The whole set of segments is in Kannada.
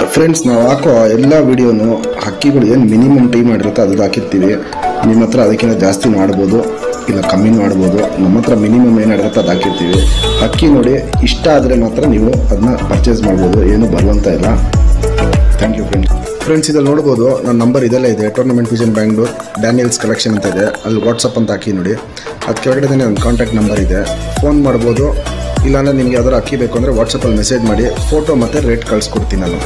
ಫ್ರೆಂಡ್ಸ್ ನಾವು ಹಾಕೋ ಎಲ್ಲ ವಿಡಿಯೋನು ಹಕ್ಕಿಗಳು ಏನು ಮಿನಿಮಮ್ ಟೈಮ್ ಮಾಡಿರುತ್ತೆ ಅದು ಹಾಕಿರ್ತೀವಿ ನಿಮ್ಮ ಹತ್ರ ಅದಕ್ಕಿಂತ ಜಾಸ್ತಿ ಮಾಡ್ಬೋದು ಇಲ್ಲ ಕಮ್ಮಿ ಮಾಡ್ಬೋದು ನಮ್ಮ ಹತ್ರ ಮಿನಿಮಮ್ ಏನಿರುತ್ತೆ ಅದು ಹಾಕಿರ್ತೀವಿ ಹಕ್ಕಿ ನೋಡಿ ಇಷ್ಟ ಆದರೆ ಮಾತ್ರ ನೀವು ಅದನ್ನ ಪರ್ಚೇಸ್ ಮಾಡ್ಬೋದು ಏನು ಬರುವಂತ ಇಲ್ಲ ಥ್ಯಾಂಕ್ ಯು ಫ್ರೆಂಡ್ಸ್ ಫ್ರೆಂಡ್ಸ್ ಇದಲ್ಲಿ ನೋಡ್ಬೋದು ನನ್ನ ನಂಬರ್ ಇದೆಲ್ಲ ಇದೆ tournament vision Bangalore Daniels collection ಅಂತ ಇದೆ ಅಲ್ಲಿ ವಾಟ್ಸಪ್ ಅಂತ ಹಾಕಿ ನೋಡಿ ಅದು ಕೆಳಗಡೆ ನನ್ನ ಕಾಂಟ್ಯಾಕ್ಟ್ ನಂಬರ್ ಇದೆ ಫೋನ್ ಮಾಡ್ಬೋದು ಇಲ್ಲಾಂದ್ರೆ ನಿಮ್ಗೆ ಯಾವ್ದಾರು ಅಕ್ಕಿ ಬೇಕು ಅಂದರೆ ವಾಟ್ಸಪ್ಪಲ್ಲಿ ಮೆಸೇಜ್ ಮಾಡಿ ಫೋಟೋ ಮತ್ತು ರೇಟ್ ಕಳಿಸ್ಕೊಡ್ತೀನಿ ನಾನು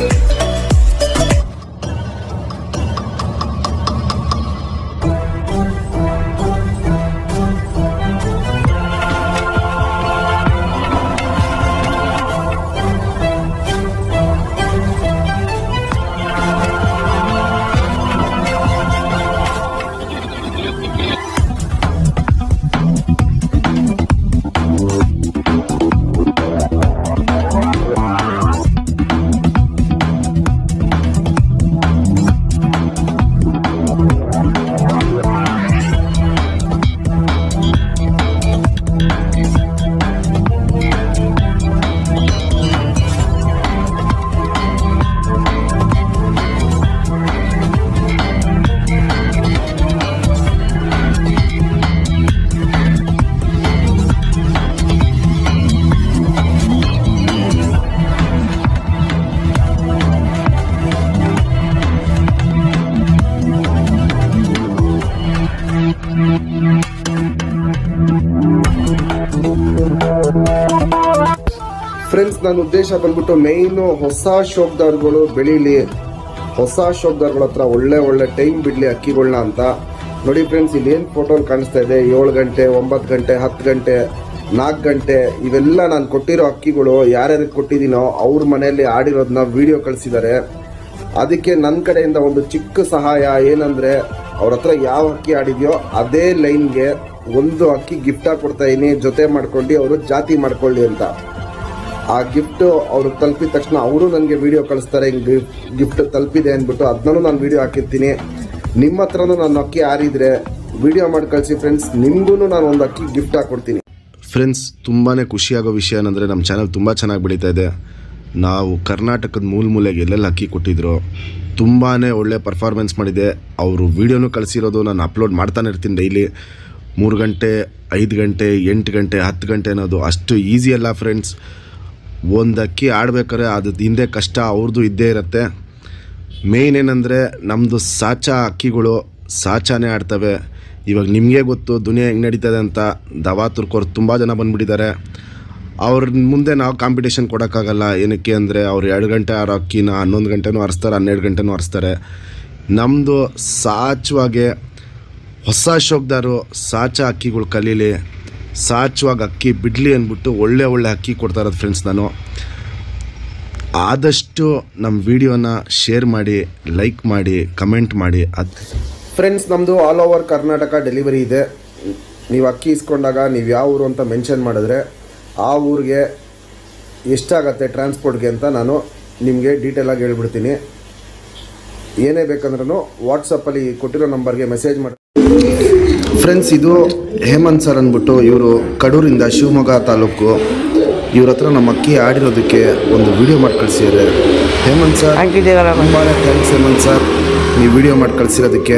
ಫ್ರೆಂಡ್ಸ್ ನನ್ನ ಉದ್ದೇಶ ಬಂದ್ಬಿಟ್ಟು ಮೇಯ್ನು ಹೊಸ ಶೋಕ್ದಾರ್ಗಳು ಬೆಳೀಲಿ ಹೊಸ ಶೋಕ್ದಾರ್ಗಳ ಹತ್ರ ಒಳ್ಳೆ ಒಳ್ಳೆ ಟೈಮ್ ಬಿಡಲಿ ಅಕ್ಕಿಗಳನ್ನ ಅಂತ ನೋಡಿ ಫ್ರೆಂಡ್ಸ್ ಇಲ್ಲಿ ಏನು ಫೋಟೋ ಕಾಣಿಸ್ತಾ ಇದೆ ಏಳು ಗಂಟೆ ಒಂಬತ್ತು ಗಂಟೆ ಹತ್ತು ಗಂಟೆ ನಾಲ್ಕು ಗಂಟೆ ಇವೆಲ್ಲ ನಾನು ಕೊಟ್ಟಿರೋ ಅಕ್ಕಿಗಳು ಯಾರ್ಯಾರಿಗೆ ಕೊಟ್ಟಿದ್ದೀನೋ ಅವ್ರ ಮನೆಯಲ್ಲಿ ಆಡಿರೋದನ್ನ ವಿಡಿಯೋ ಕಳಿಸಿದ್ದಾರೆ ಅದಕ್ಕೆ ನನ್ನ ಕಡೆಯಿಂದ ಒಂದು ಚಿಕ್ಕ ಸಹಾಯ ಏನಂದ್ರೆ ಅವ್ರ ಹತ್ರ ಯಾವ ಅಕ್ಕಿ ಆಡಿದ್ಯೋ ಅದೇ ಲೈನ್ಗೆ ಒಂದು ಅಕ್ಕಿ ಗಿಫ್ಟ್ ಆಗಿ ಕೊಡ್ತಾ ಇದೀನಿ ಜೊತೆ ಮಾಡ್ಕೊಂಡು ಅವರು ಜಾತಿ ಮಾಡ್ಕೊಳ್ಳಿ ಅಂತ ಆ ಗಿಫ್ಟ್ ಅವ್ರು ತಲುಪಿದ ತಕ್ಷಣ ಅವರು ನನಗೆ ವಿಡಿಯೋ ಕಳಿಸ್ತಾರೆ ಹಿಂಗೆ ಗಿಫ್ಟ್ ತಲುಪಿದೆ ಅಂದ್ಬಿಟ್ಟು ಅದನ್ನೂ ನಾನು ವಿಡಿಯೋ ಹಾಕಿರ್ತೀನಿ ನಿಮ್ಮ ಹತ್ರನೂ ನಾನು ಅಕ್ಕಿ ಆರಿದ್ರೆ ವಿಡಿಯೋ ಮಾಡಿ ಕಳಿಸಿ ಫ್ರೆಂಡ್ಸ್ ನಿಮಗೂ ನಾನು ಒಂದು ಅಕ್ಕಿ ಗಿಫ್ಟ್ ಹಾಕ್ಕೊಡ್ತೀನಿ ಫ್ರೆಂಡ್ಸ್ ತುಂಬಾ ಖುಷಿಯಾಗೋ ವಿಷಯ ಏನಂದರೆ ನಮ್ಮ ಚಾನಲ್ ತುಂಬ ಚೆನ್ನಾಗಿ ಬೆಳೀತಾ ಇದೆ ನಾವು ಕರ್ನಾಟಕದ ಮೂಲ ಮೂಲೆಗೆ ಎಲ್ಲೆಲ್ಲಿ ಅಕ್ಕಿ ಕೊಟ್ಟಿದ್ರು ತುಂಬಾ ಒಳ್ಳೆ ಪರ್ಫಾರ್ಮೆನ್ಸ್ ಮಾಡಿದೆ ಅವರು ವೀಡಿಯೋನು ಕಳಿಸಿರೋದು ನಾನು ಅಪ್ಲೋಡ್ ಮಾಡ್ತಾನೆ ಇರ್ತೀನಿ ಡೈಲಿ ಮೂರು ಗಂಟೆ ಐದು ಗಂಟೆ ಎಂಟು ಗಂಟೆ ಹತ್ತು ಗಂಟೆ ಅನ್ನೋದು ಅಷ್ಟು ಈಸಿ ಅಲ್ಲ ಫ್ರೆಂಡ್ಸ್ ಒಂದು ಅಕ್ಕಿ ಆಡ್ಬೇಕಾದ್ರೆ ಅದು ಹಿಂದೆ ಕಷ್ಟ ಅವ್ರದ್ದು ಇದ್ದೇ ಇರುತ್ತೆ ಮೇಯ್ನ್ ಏನಂದರೆ ನಮ್ಮದು ಸಾಚಾ ಅಕ್ಕಿಗಳು ಸಾಚಾನೇ ಆಡ್ತವೆ ಇವಾಗ ನಿಮಗೆ ಗೊತ್ತು ದುನಿಯಾ ಹೆಂಗೆ ನಡೀತದೆ ಅಂತ ದವಾ ತುರ್ಕೋರು ತುಂಬ ಜನ ಬಂದುಬಿಟ್ಟಿದ್ದಾರೆ ಅವ್ರ ಮುಂದೆ ನಾವು ಕಾಂಪಿಟೇಷನ್ ಕೊಡೋಕ್ಕಾಗಲ್ಲ ಏನಕ್ಕೆ ಅಂದರೆ ಅವ್ರು ಎರಡು ಗಂಟೆ ಆರೋ ಅಕ್ಕಿನ ಹನ್ನೊಂದು ಗಂಟೆನೂ ಹರಿಸ್ತಾರೆ ಹನ್ನೆರಡು ಗಂಟೆನೂ ಹರಿಸ್ತಾರೆ ನಮ್ಮದು ಸಾಚವಾಗೆ ಹೊಸ ಶೋಕ್ದಾರು ಸಾಚ ಅಕ್ಕಿಗಳು ಕಲೀಲಿ ಸಾಚುವಾಗ ಅಕ್ಕಿ ಬಿಡಲಿ ಅಂದ್ಬಿಟ್ಟು ಒಳ್ಳೆ ಒಳ್ಳೆ ಅಕ್ಕಿ ಕೊಡ್ತಾ ಇರೋದು ಫ್ರೆಂಡ್ಸ್ ನಾನು ಆದಷ್ಟು ನಮ್ಮ ವಿಡಿಯೋನ ಶೇರ್ ಮಾಡಿ ಲೈಕ್ ಮಾಡಿ ಕಮೆಂಟ್ ಮಾಡಿ ಅದು ಫ್ರೆಂಡ್ಸ್ ನಮ್ಮದು ಆಲ್ ಓವರ್ ಕರ್ನಾಟಕ ಡೆಲಿವರಿ ಇದೆ ನೀವು ಅಕ್ಕಿ ಇಸ್ಕೊಂಡಾಗ ನೀವು ಯಾವ ಊರು ಅಂತ ಮೆನ್ಷನ್ ಮಾಡಿದ್ರೆ ಆ ಊರಿಗೆ ಎಷ್ಟಾಗತ್ತೆ ಟ್ರಾನ್ಸ್ಪೋರ್ಟ್ಗೆ ಅಂತ ನಾನು ನಿಮಗೆ ಡೀಟೇಲಾಗಿ ಹೇಳ್ಬಿಡ್ತೀನಿ ಏನೇ ಬೇಕಂದ್ರೂ ವಾಟ್ಸಪ್ಪಲ್ಲಿ ಕೊಟ್ಟಿರೋ ನಂಬರ್ಗೆ ಮೆಸೇಜ್ ಮಾಡಿ ಫ್ರೆಂಡ್ಸ್ ಇದು ಹೇಮಂತ್ ಸರ್ ಅಂದ್ಬಿಟ್ಟು ಇವರು ಕಡೂರಿಂದ ಶಿವಮೊಗ್ಗ ತಾಲೂಕು ಇವ್ರ ಹತ್ರ ನಮ್ಮ ಅಕ್ಕಿ ಆಡಿರೋದಕ್ಕೆ ಒಂದು ವಿಡಿಯೋ ಮಾಡಿ ಕಳಿಸಿದ್ದಾರೆ ಹೇಮಂತ್ ಸರ್ ಥ್ಯಾಂಕ್ ಯು ದೇವರ ತುಂಬಾ ಥ್ಯಾಂಕ್ಸ್ ಹೇಮಂತ್ ಸರ್ ನೀವು ವಿಡಿಯೋ ಮಾಡಿ ಕಳಿಸಿರೋದಕ್ಕೆ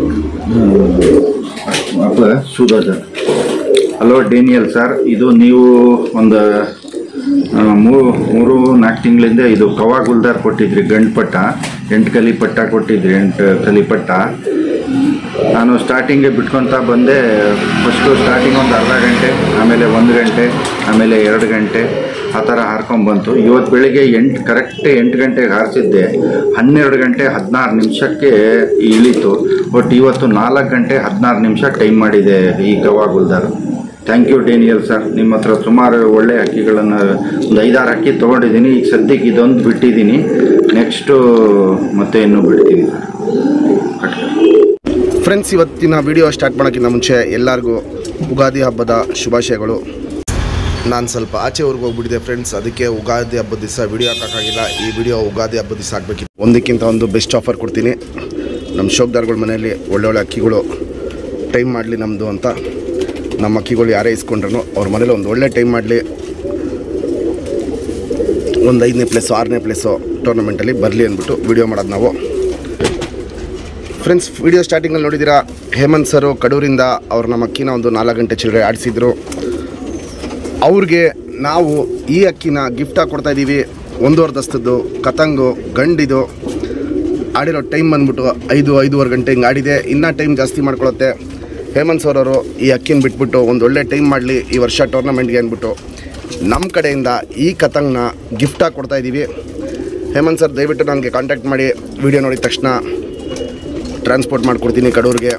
आपलं सुधाकर ಹಲೋ ಡೇನಿಯಲ್ ಸರ್ ಇದು ನೀವು ಒಂದು ಆ, ಮೂರು ಮೂರು ನಾಲ್ಕು ತಿಂಗಳಿಂದ ಇದು ಕವಾ ಗುಲ್ದಾರ್ ಕೊಟ್ಟಿದ್ರಿ ಗಂಡು ಪಟ್ಟ ಎಂಟು ಕಲಿ ಪಟ್ಟ ಕೊಟ್ಟಿದ್ರಿ ಎಂಟು ಕಲಿ ಪಟ್ಟ ನಾನು ಸ್ಟಾರ್ಟಿಂಗ್ಗೆ ಬಿಟ್ಕೊತಾ ಬಂದೆ ಫಸ್ಟು ಸ್ಟಾರ್ಟಿಂಗ್ ಒಂದು ಅರ್ಧ ಗಂಟೆ ಆಮೇಲೆ ಒಂದು ಗಂಟೆ ಆಮೇಲೆ ಎರಡು ಗಂಟೆ ಆ ಥರ ಹಾರ್ಕೊಂಬಂತು ಇವತ್ತು ಬೆಳಿಗ್ಗೆ ಎಂಟು ಕರೆಕ್ಟ್ ಎಂಟು ಗಂಟೆಗೆ ಹಾರಿಸಿದ್ದೆ ಹನ್ನೆರಡು ಗಂಟೆ ಹದಿನಾರು ನಿಮಿಷಕ್ಕೆ ಇಳೀತು ಬಟ್ ಇವತ್ತು ನಾಲ್ಕು ಗಂಟೆ ಹದಿನಾರು ನಿಮಿಷ ಟೈಮ್ ಮಾಡಿದೆ ಈ ಗವಾ ಗುಲ್ದಾರ್ ಥ್ಯಾಂಕ್ ಯು ಡೇನಿಯಲ್ ಸರ್ ನಿಮ್ಮ ಹತ್ರ ಸುಮಾರು ಒಳ್ಳೆ ಅಕ್ಕಿಗಳನ್ನು ಒಂದು ಐದಾರು ಅಕ್ಕಿ ತೊಗೊಂಡಿದ್ದೀನಿ ಈಗ ಸದ್ಯಕ್ಕೆ ಇದೊಂದು ಬಿಟ್ಟಿದ್ದೀನಿ ನೆಕ್ಸ್ಟು ಮತ್ತೆ ಇನ್ನೂ ಬಿಡ್ತೀನಿ ಸರ್ ಫ್ರೆಂಡ್ಸ್ ಇವತ್ತಿನ ವಿಡಿಯೋ ಸ್ಟಾರ್ಟ್ ಮಾಡೋಕ್ಕಿಂತ ಮುಂಚೆ ಎಲ್ಲರಿಗೂ ಉಗಾದಿ ಹಬ್ಬದ ಶುಭಾಶಯಗಳು ನಾನು ಸ್ವಲ್ಪ ಆಚೆ ಊರಿಗೆ ಹೋಗ್ಬಿಟ್ಟಿದೆ ಫ್ರೆಂಡ್ಸ್ ಅದಕ್ಕೆ ಉಗಾದಿ ಹಬ್ಬದ ದಿವಸ ವಿಡಿಯೋ ಹಾಕೋಕ್ಕಾಗಿಲ್ಲ ಈ ವಿಡಿಯೋ ಉಗಾದಿ ಹಬ್ಬದ ದಿವಸ ಹಾಕ್ಬೇಕಿತ್ತು ಒಂದಕ್ಕಿಂತ ಒಂದು ಬೆಸ್ಟ್ ಆಫರ್ ಕೊಡ್ತೀನಿ ನಮ್ಮ ಶೋಕ್ದಾರ್ಗಳ ಮನೆಯಲ್ಲಿ ಒಳ್ಳೊಳ್ಳೆ ಅಕ್ಕಿಗಳು ಟೈಮ್ ಮಾಡಲಿ ನಮ್ಮದು ಅಂತ ನಮ್ಮ ಅಕ್ಕಿಗಳು ಯಾರೇ ಇಸ್ಕೊಂಡ್ರು ಅವ್ರ ಮನೇಲಿ ಒಂದು ಒಳ್ಳೆ ಟೈಮ್ ಮಾಡಲಿ ಒಂದು ಐದನೇ ಪ್ಲೇಸು ಆರನೇ ಪ್ಲೇಸು ಟೂರ್ನಮೆಂಟಲ್ಲಿ ಬರಲಿ ಅಂದ್ಬಿಟ್ಟು ವಿಡಿಯೋ ಮಾಡೋದು ನಾವು ಫ್ರೆಂಡ್ಸ್ ವಿಡಿಯೋ ಸ್ಟಾರ್ಟಿಂಗಲ್ಲಿ ನೋಡಿದ್ದೀರಾ ಹೇಮಂತ್ ಸರು ಕಡೂರಿಂದ ಅವ್ರು ನಮ್ಮ ಅಕ್ಕಿನ ಒಂದು ನಾಲ್ಕು ಗಂಟೆ ಚಿಲ್ಲರೆ ಆಡಿಸಿದ್ರು ಅವ್ರಿಗೆ ನಾವು ಈ ಅಕ್ಕಿನ ಗಿಫ್ಟಾಗಿ ಕೊಡ್ತಾ ಇದ್ದೀವಿ ಒಂದೂವರೆ ದಸ್ತದ್ದು ಕತಂಗು ಗಂಡಿದು ಆಡಿರೋ ಟೈಮ್ ಬಂದ್ಬಿಟ್ಟು ಐದು ಐದೂವರೆ ಗಂಟೆ ಹಿಂಗೆ ಆಡಿದೆ ಇನ್ನೂ ಟೈಮ್ ಜಾಸ್ತಿ ಮಾಡ್ಕೊಳುತ್ತೆ ಹೇಮಂತ್ ಸರ್ ಅವರು ಈ ಅಕ್ಕಿನ ಬಿಟ್ಬಿಟ್ಟು ಒಂದು ಒಳ್ಳೆ ಟೈಮ್ ಮಾಡಲಿ ಈ ವರ್ಷ ಟೂರ್ನಮೆಂಟ್ಗೆ ಅಂದ್ಬಿಟ್ಟು ನಮ್ಮ ಕಡೆಯಿಂದ ಈ ಕತಂಗ್ನ ಗಿಫ್ಟಾಗಿ ಕೊಡ್ತಾ ಇದ್ದೀವಿ ಹೇಮಂತ್ ಸರ್ ದಯವಿಟ್ಟು ನನಗೆ ಕಾಂಟ್ಯಾಕ್ಟ್ ಮಾಡಿ ವಿಡಿಯೋ ನೋಡಿದ ತಕ್ಷಣ ಟ್ರಾನ್ಸ್ಪೋರ್ಟ್ ಮಾಡಿಕೊಡ್ತೀನಿ ಕಡೂರಿಗೆ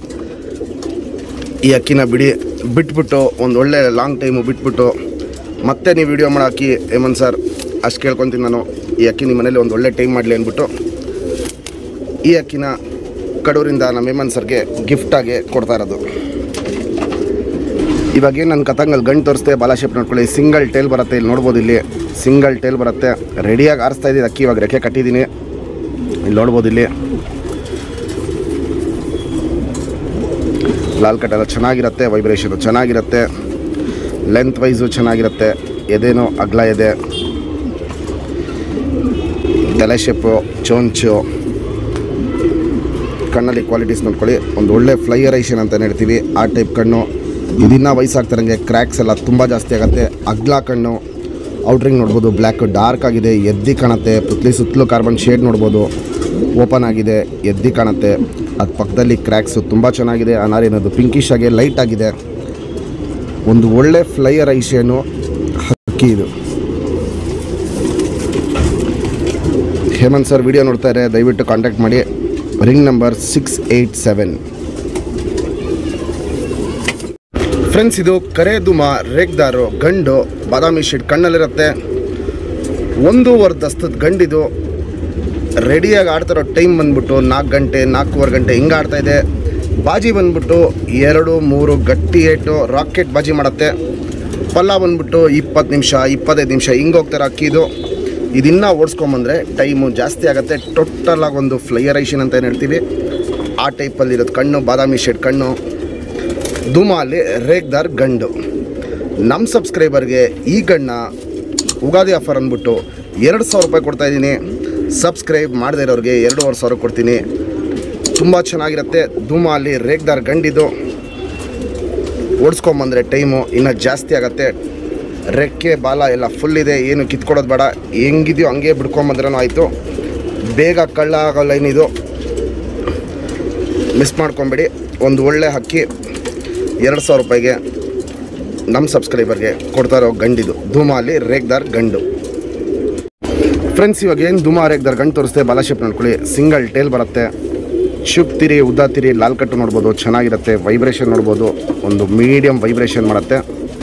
ಈ ಅಕ್ಕಿನ ಬಿಡಿ ಬಿಟ್ಬಿಟ್ಟು ಒಂದು ಒಳ್ಳೆ ಲಾಂಗ್ ಟೈಮು ಬಿಟ್ಬಿಟ್ಟು ಮತ್ತೆ ನೀವು ವಿಡಿಯೋ ಮಾಡೋ ಅಕ್ಕಿ ಹೇಮಂತ್ ಸರ್ ಅಷ್ಟು ಕೇಳ್ಕೊತೀನಿ ನಾನು ಈ ಅಕ್ಕಿ ನಿಮ್ಮ ಮನೇಲಿ ಒಂದು ಒಳ್ಳೆ ಟೈಮ್ ಮಾಡಲಿ ಅಂದ್ಬಿಟ್ಟು ಈ ಅಕ್ಕಿನ ಕಡೂರಿಂದ ನಮ್ಮ ಹೇಮಂತ್ ಸರ್ಗೆ ಗಿಫ್ಟಾಗಿ ಕೊಡ್ತಾ ಇರೋದು ಇವಾಗ ಏನು ನನ್ನ ಕತಂಗಲ್ಲಿ ಗಂಟು ತೋರಿಸ್ತೆ ಬಾಲ ಶೇಪ್ ನೋಡ್ಕೊಳ್ಳಿ ಸಿಂಗಲ್ ಟೇಲ್ ಬರುತ್ತೆ ಇಲ್ಲಿ ನೋಡ್ಬೋದು ಇಲ್ಲಿ ಸಿಂಗಲ್ ಟೇಲ್ ಬರುತ್ತೆ ರೆಡಿಯಾಗಿ ಆರಿಸ್ತಾ ಇದ್ದೀನಿ ಅಕ್ಕಿ ಇವಾಗ ರೆಕ್ಕೆ ಕಟ್ಟಿದ್ದೀನಿ ಇಲ್ಲಿ ನೋಡ್ಬೋದು ಇಲ್ಲಿ ಲಾಲ್ ಕಟ್ ಎಲ್ಲ ಚೆನ್ನಾಗಿರುತ್ತೆ ವೈಬ್ರೇಷನು ಚೆನ್ನಾಗಿರುತ್ತೆ ಲೆಂತ್ ವೈಸು ಚೆನ್ನಾಗಿರುತ್ತೆ ಎದೇನು ಅಗ್ಲ ಎದೆ ತಲೆ ಶೇಪು ಚೋಂಚು ಕಣ್ಣಲ್ಲಿ ಕ್ವಾಲಿಟೀಸ್ ನೋಡ್ಕೊಳ್ಳಿ ಒಂದು ಒಳ್ಳೆ ಫ್ಲೈಯರ್ ಐಷನ್ ಅಂತ ಹೇಳ್ತೀವಿ ಆ ಟೈಪ್ ಕಣ್ಣು ಇದನ್ನ ವಯಸ್ಸಾಗ್ತಾರಂಗೆ ಕ್ರ್ಯಾಕ್ಸ್ ಎಲ್ಲ ತುಂಬ ಜಾಸ್ತಿ ಆಗುತ್ತೆ ಅಗ್ಲ ಕಣ್ಣು ಔಟ್ರಿಂಗ್ ನೋಡ್ಬೋದು ಬ್ಲ್ಯಾಕ್ ಡಾರ್ಕ್ ಆಗಿದೆ ಎದ್ದಿ ಕಾಣುತ್ತೆ ಪುತ್ಲಿ ಸುತ್ತಲೂ ಕಾರ್ಬನ್ ಶೇಡ್ ನೋಡ್ಬೋದು ಓಪನ್ ಆಗಿದೆ ಎದ್ದಿ ಕಾಣುತ್ತೆ ಅದು ಪಕ್ಕದಲ್ಲಿ ಕ್ರ್ಯಾಕ್ಸು ತುಂಬ ಚೆನ್ನಾಗಿದೆ ಅನಾರಿನದು ಪಿಂಕಿಶ್ ಆಗಿ ಲೈಟ್ ಆಗಿದೆ ಒಂದು ಒಳ್ಳೆ ಫ್ಲೈಯರ್ ಐಷೇನು ಹಕ್ಕಿ ಇದು ಹೇಮಂತ್ ಸರ್ ವಿಡಿಯೋ ನೋಡ್ತಾರೆ ದಯವಿಟ್ಟು ಕಾಂಟ್ಯಾಕ್ಟ್ ಮಾಡಿ ring number six eight seven friends ಇದು ಕರೆದುಮ ರೇಗ್ದಾರು ಗಂಡು ಬಾದಾಮಿ ಶೀಟ್ ಕಣ್ಣಲ್ಲಿರುತ್ತೆ ಒಂದೂವರೆ ದಸ್ತದ ಗಂಡಿದು ರೆಡಿಯಾಗಿ ಆಡ್ತಿರೋ ಟೈಮ್ ಬಂದ್ಬಿಟ್ಟು ನಾಲ್ಕು ಗಂಟೆ ನಾಲ್ಕೂವರೆ ಗಂಟೆ ಹಿಂಗೆ ಆಡ್ತಾ ಇದೆ ಬಾಜಿ ಬಂದ್ಬಿಟ್ಟು ಎರಡು ಮೂರು ಗಟ್ಟಿ ಏಟು ರಾಕೆಟ್ ಬಾಜಿ ಮಾಡುತ್ತೆ ಪಲ್ಲ ಬಂದ್ಬಿಟ್ಟು ಇಪ್ಪತ್ತು ನಿಮಿಷ ಇಪ್ಪತ್ತೈದು ನಿಮಿಷ ಹಿಂಗೆ ಹೋಗ್ತಾರೆ ಅಕ್ಕಿದು ಇದನ್ನ ಓಡಿಸ್ಕೊಂಬಂದ್ರೆ ಟೈಮು ಜಾಸ್ತಿ ಆಗುತ್ತೆ ಟೋಟಲ್ ಆಗಿ ಒಂದು ಫ್ಲೈಯರೈಷನ್ ಅಂತ ಏನು ಹೇಳ್ತೀವಿ ಆ ಟೈಪಲ್ಲಿ ಇರೋದು ಕಣ್ಣು ಬಾದಾಮಿ ಶೇಡ್ ಕಣ್ಣು ಧೂಮಾಲಿ ರೇಗ್ದಾರ್ ಗಂಡು ನಮ್ಮ ಸಬ್ಸ್ಕ್ರೈಬರ್ಗೆ ಈ ಗಣ್ಣ ಉಗಾದಿ ಆಫರ್ ಅಂದ್ಬಿಟ್ಟು ಎರಡು ಸಾವಿರ ರೂಪಾಯಿ ಕೊಡ್ತಾ ಇದ್ದೀನಿ ಸಬ್ಸ್ಕ್ರೈಬ್ ಮಾಡದೇ ಇರೋರಿಗೆ ಎರಡೂವರೆ ಸಾವಿರ ಕೊಡ್ತೀನಿ ತುಂಬ ಚೆನ್ನಾಗಿರುತ್ತೆ ಧೂಮಾಲಿ ರೇಗ್ದಾರ್ ಗಂಡಿದು ಓಡಿಸ್ಕೊಂಬಂದ್ರೆ ಟೈಮು ಇನ್ನೂ ಜಾಸ್ತಿ ಆಗುತ್ತೆ ರೆಕ್ಕೆ ಬಾಲ ಎಲ್ಲ ಫುಲ್ ಇದೆ ಏನು ಕಿತ್ಕೊಡೋದು ಬೇಡ ಹೆಂಗಿದೆಯೋ ಹಂಗೆ ಬಿಡ್ಕೊಂಬಂದ್ರೂ ಆಯಿತು ಬೇಗ ಕಳ್ಳ ಆಗೋ ಲೈನ್ ಇದು ಮಿಸ್ ಮಾಡ್ಕೊಬೇಡಿ ಒಂದು ಒಳ್ಳೆ ಹಕ್ಕಿ ಎರಡು ಸಾವಿರ ರೂಪಾಯಿಗೆ ನಮ್ಮ ಸಬ್ಸ್ಕ್ರೈಬರ್ಗೆ ಕೊಡ್ತಾ ಇರೋ ಗಂಡಿದು ಧೂಮಾಲಿ ರೇಗ್ದಾರ್ ಗಂಡು ಫ್ರೆಂಡ್ಸ್ ಇವಾಗ ಏನು ಧೂಮಾ ರೇಗ್ದಾರ್ ಗಂಡು ತೋರಿಸ್ತೆ ಬಾಲ ಶೇಪ್ ನೋಡ್ಕೊಳ್ಳಿ ಸಿಂಗಲ್ ಟೇಲ್ ಬರುತ್ತೆ ಶುಪ್ ತಿರಿ ಉದ್ದ ತಿರಿ ಲಾಲ್ ಕಟ್ಟು ನೋಡ್ಬೋದು ಚೆನ್ನಾಗಿರುತ್ತೆ ವೈಬ್ರೇಷನ್ ನೋಡ್ಬೋದು ಒಂದು ಮೀಡಿಯಮ್ ವೈಬ್ರೇಷನ್ ಮಾಡುತ್ತೆ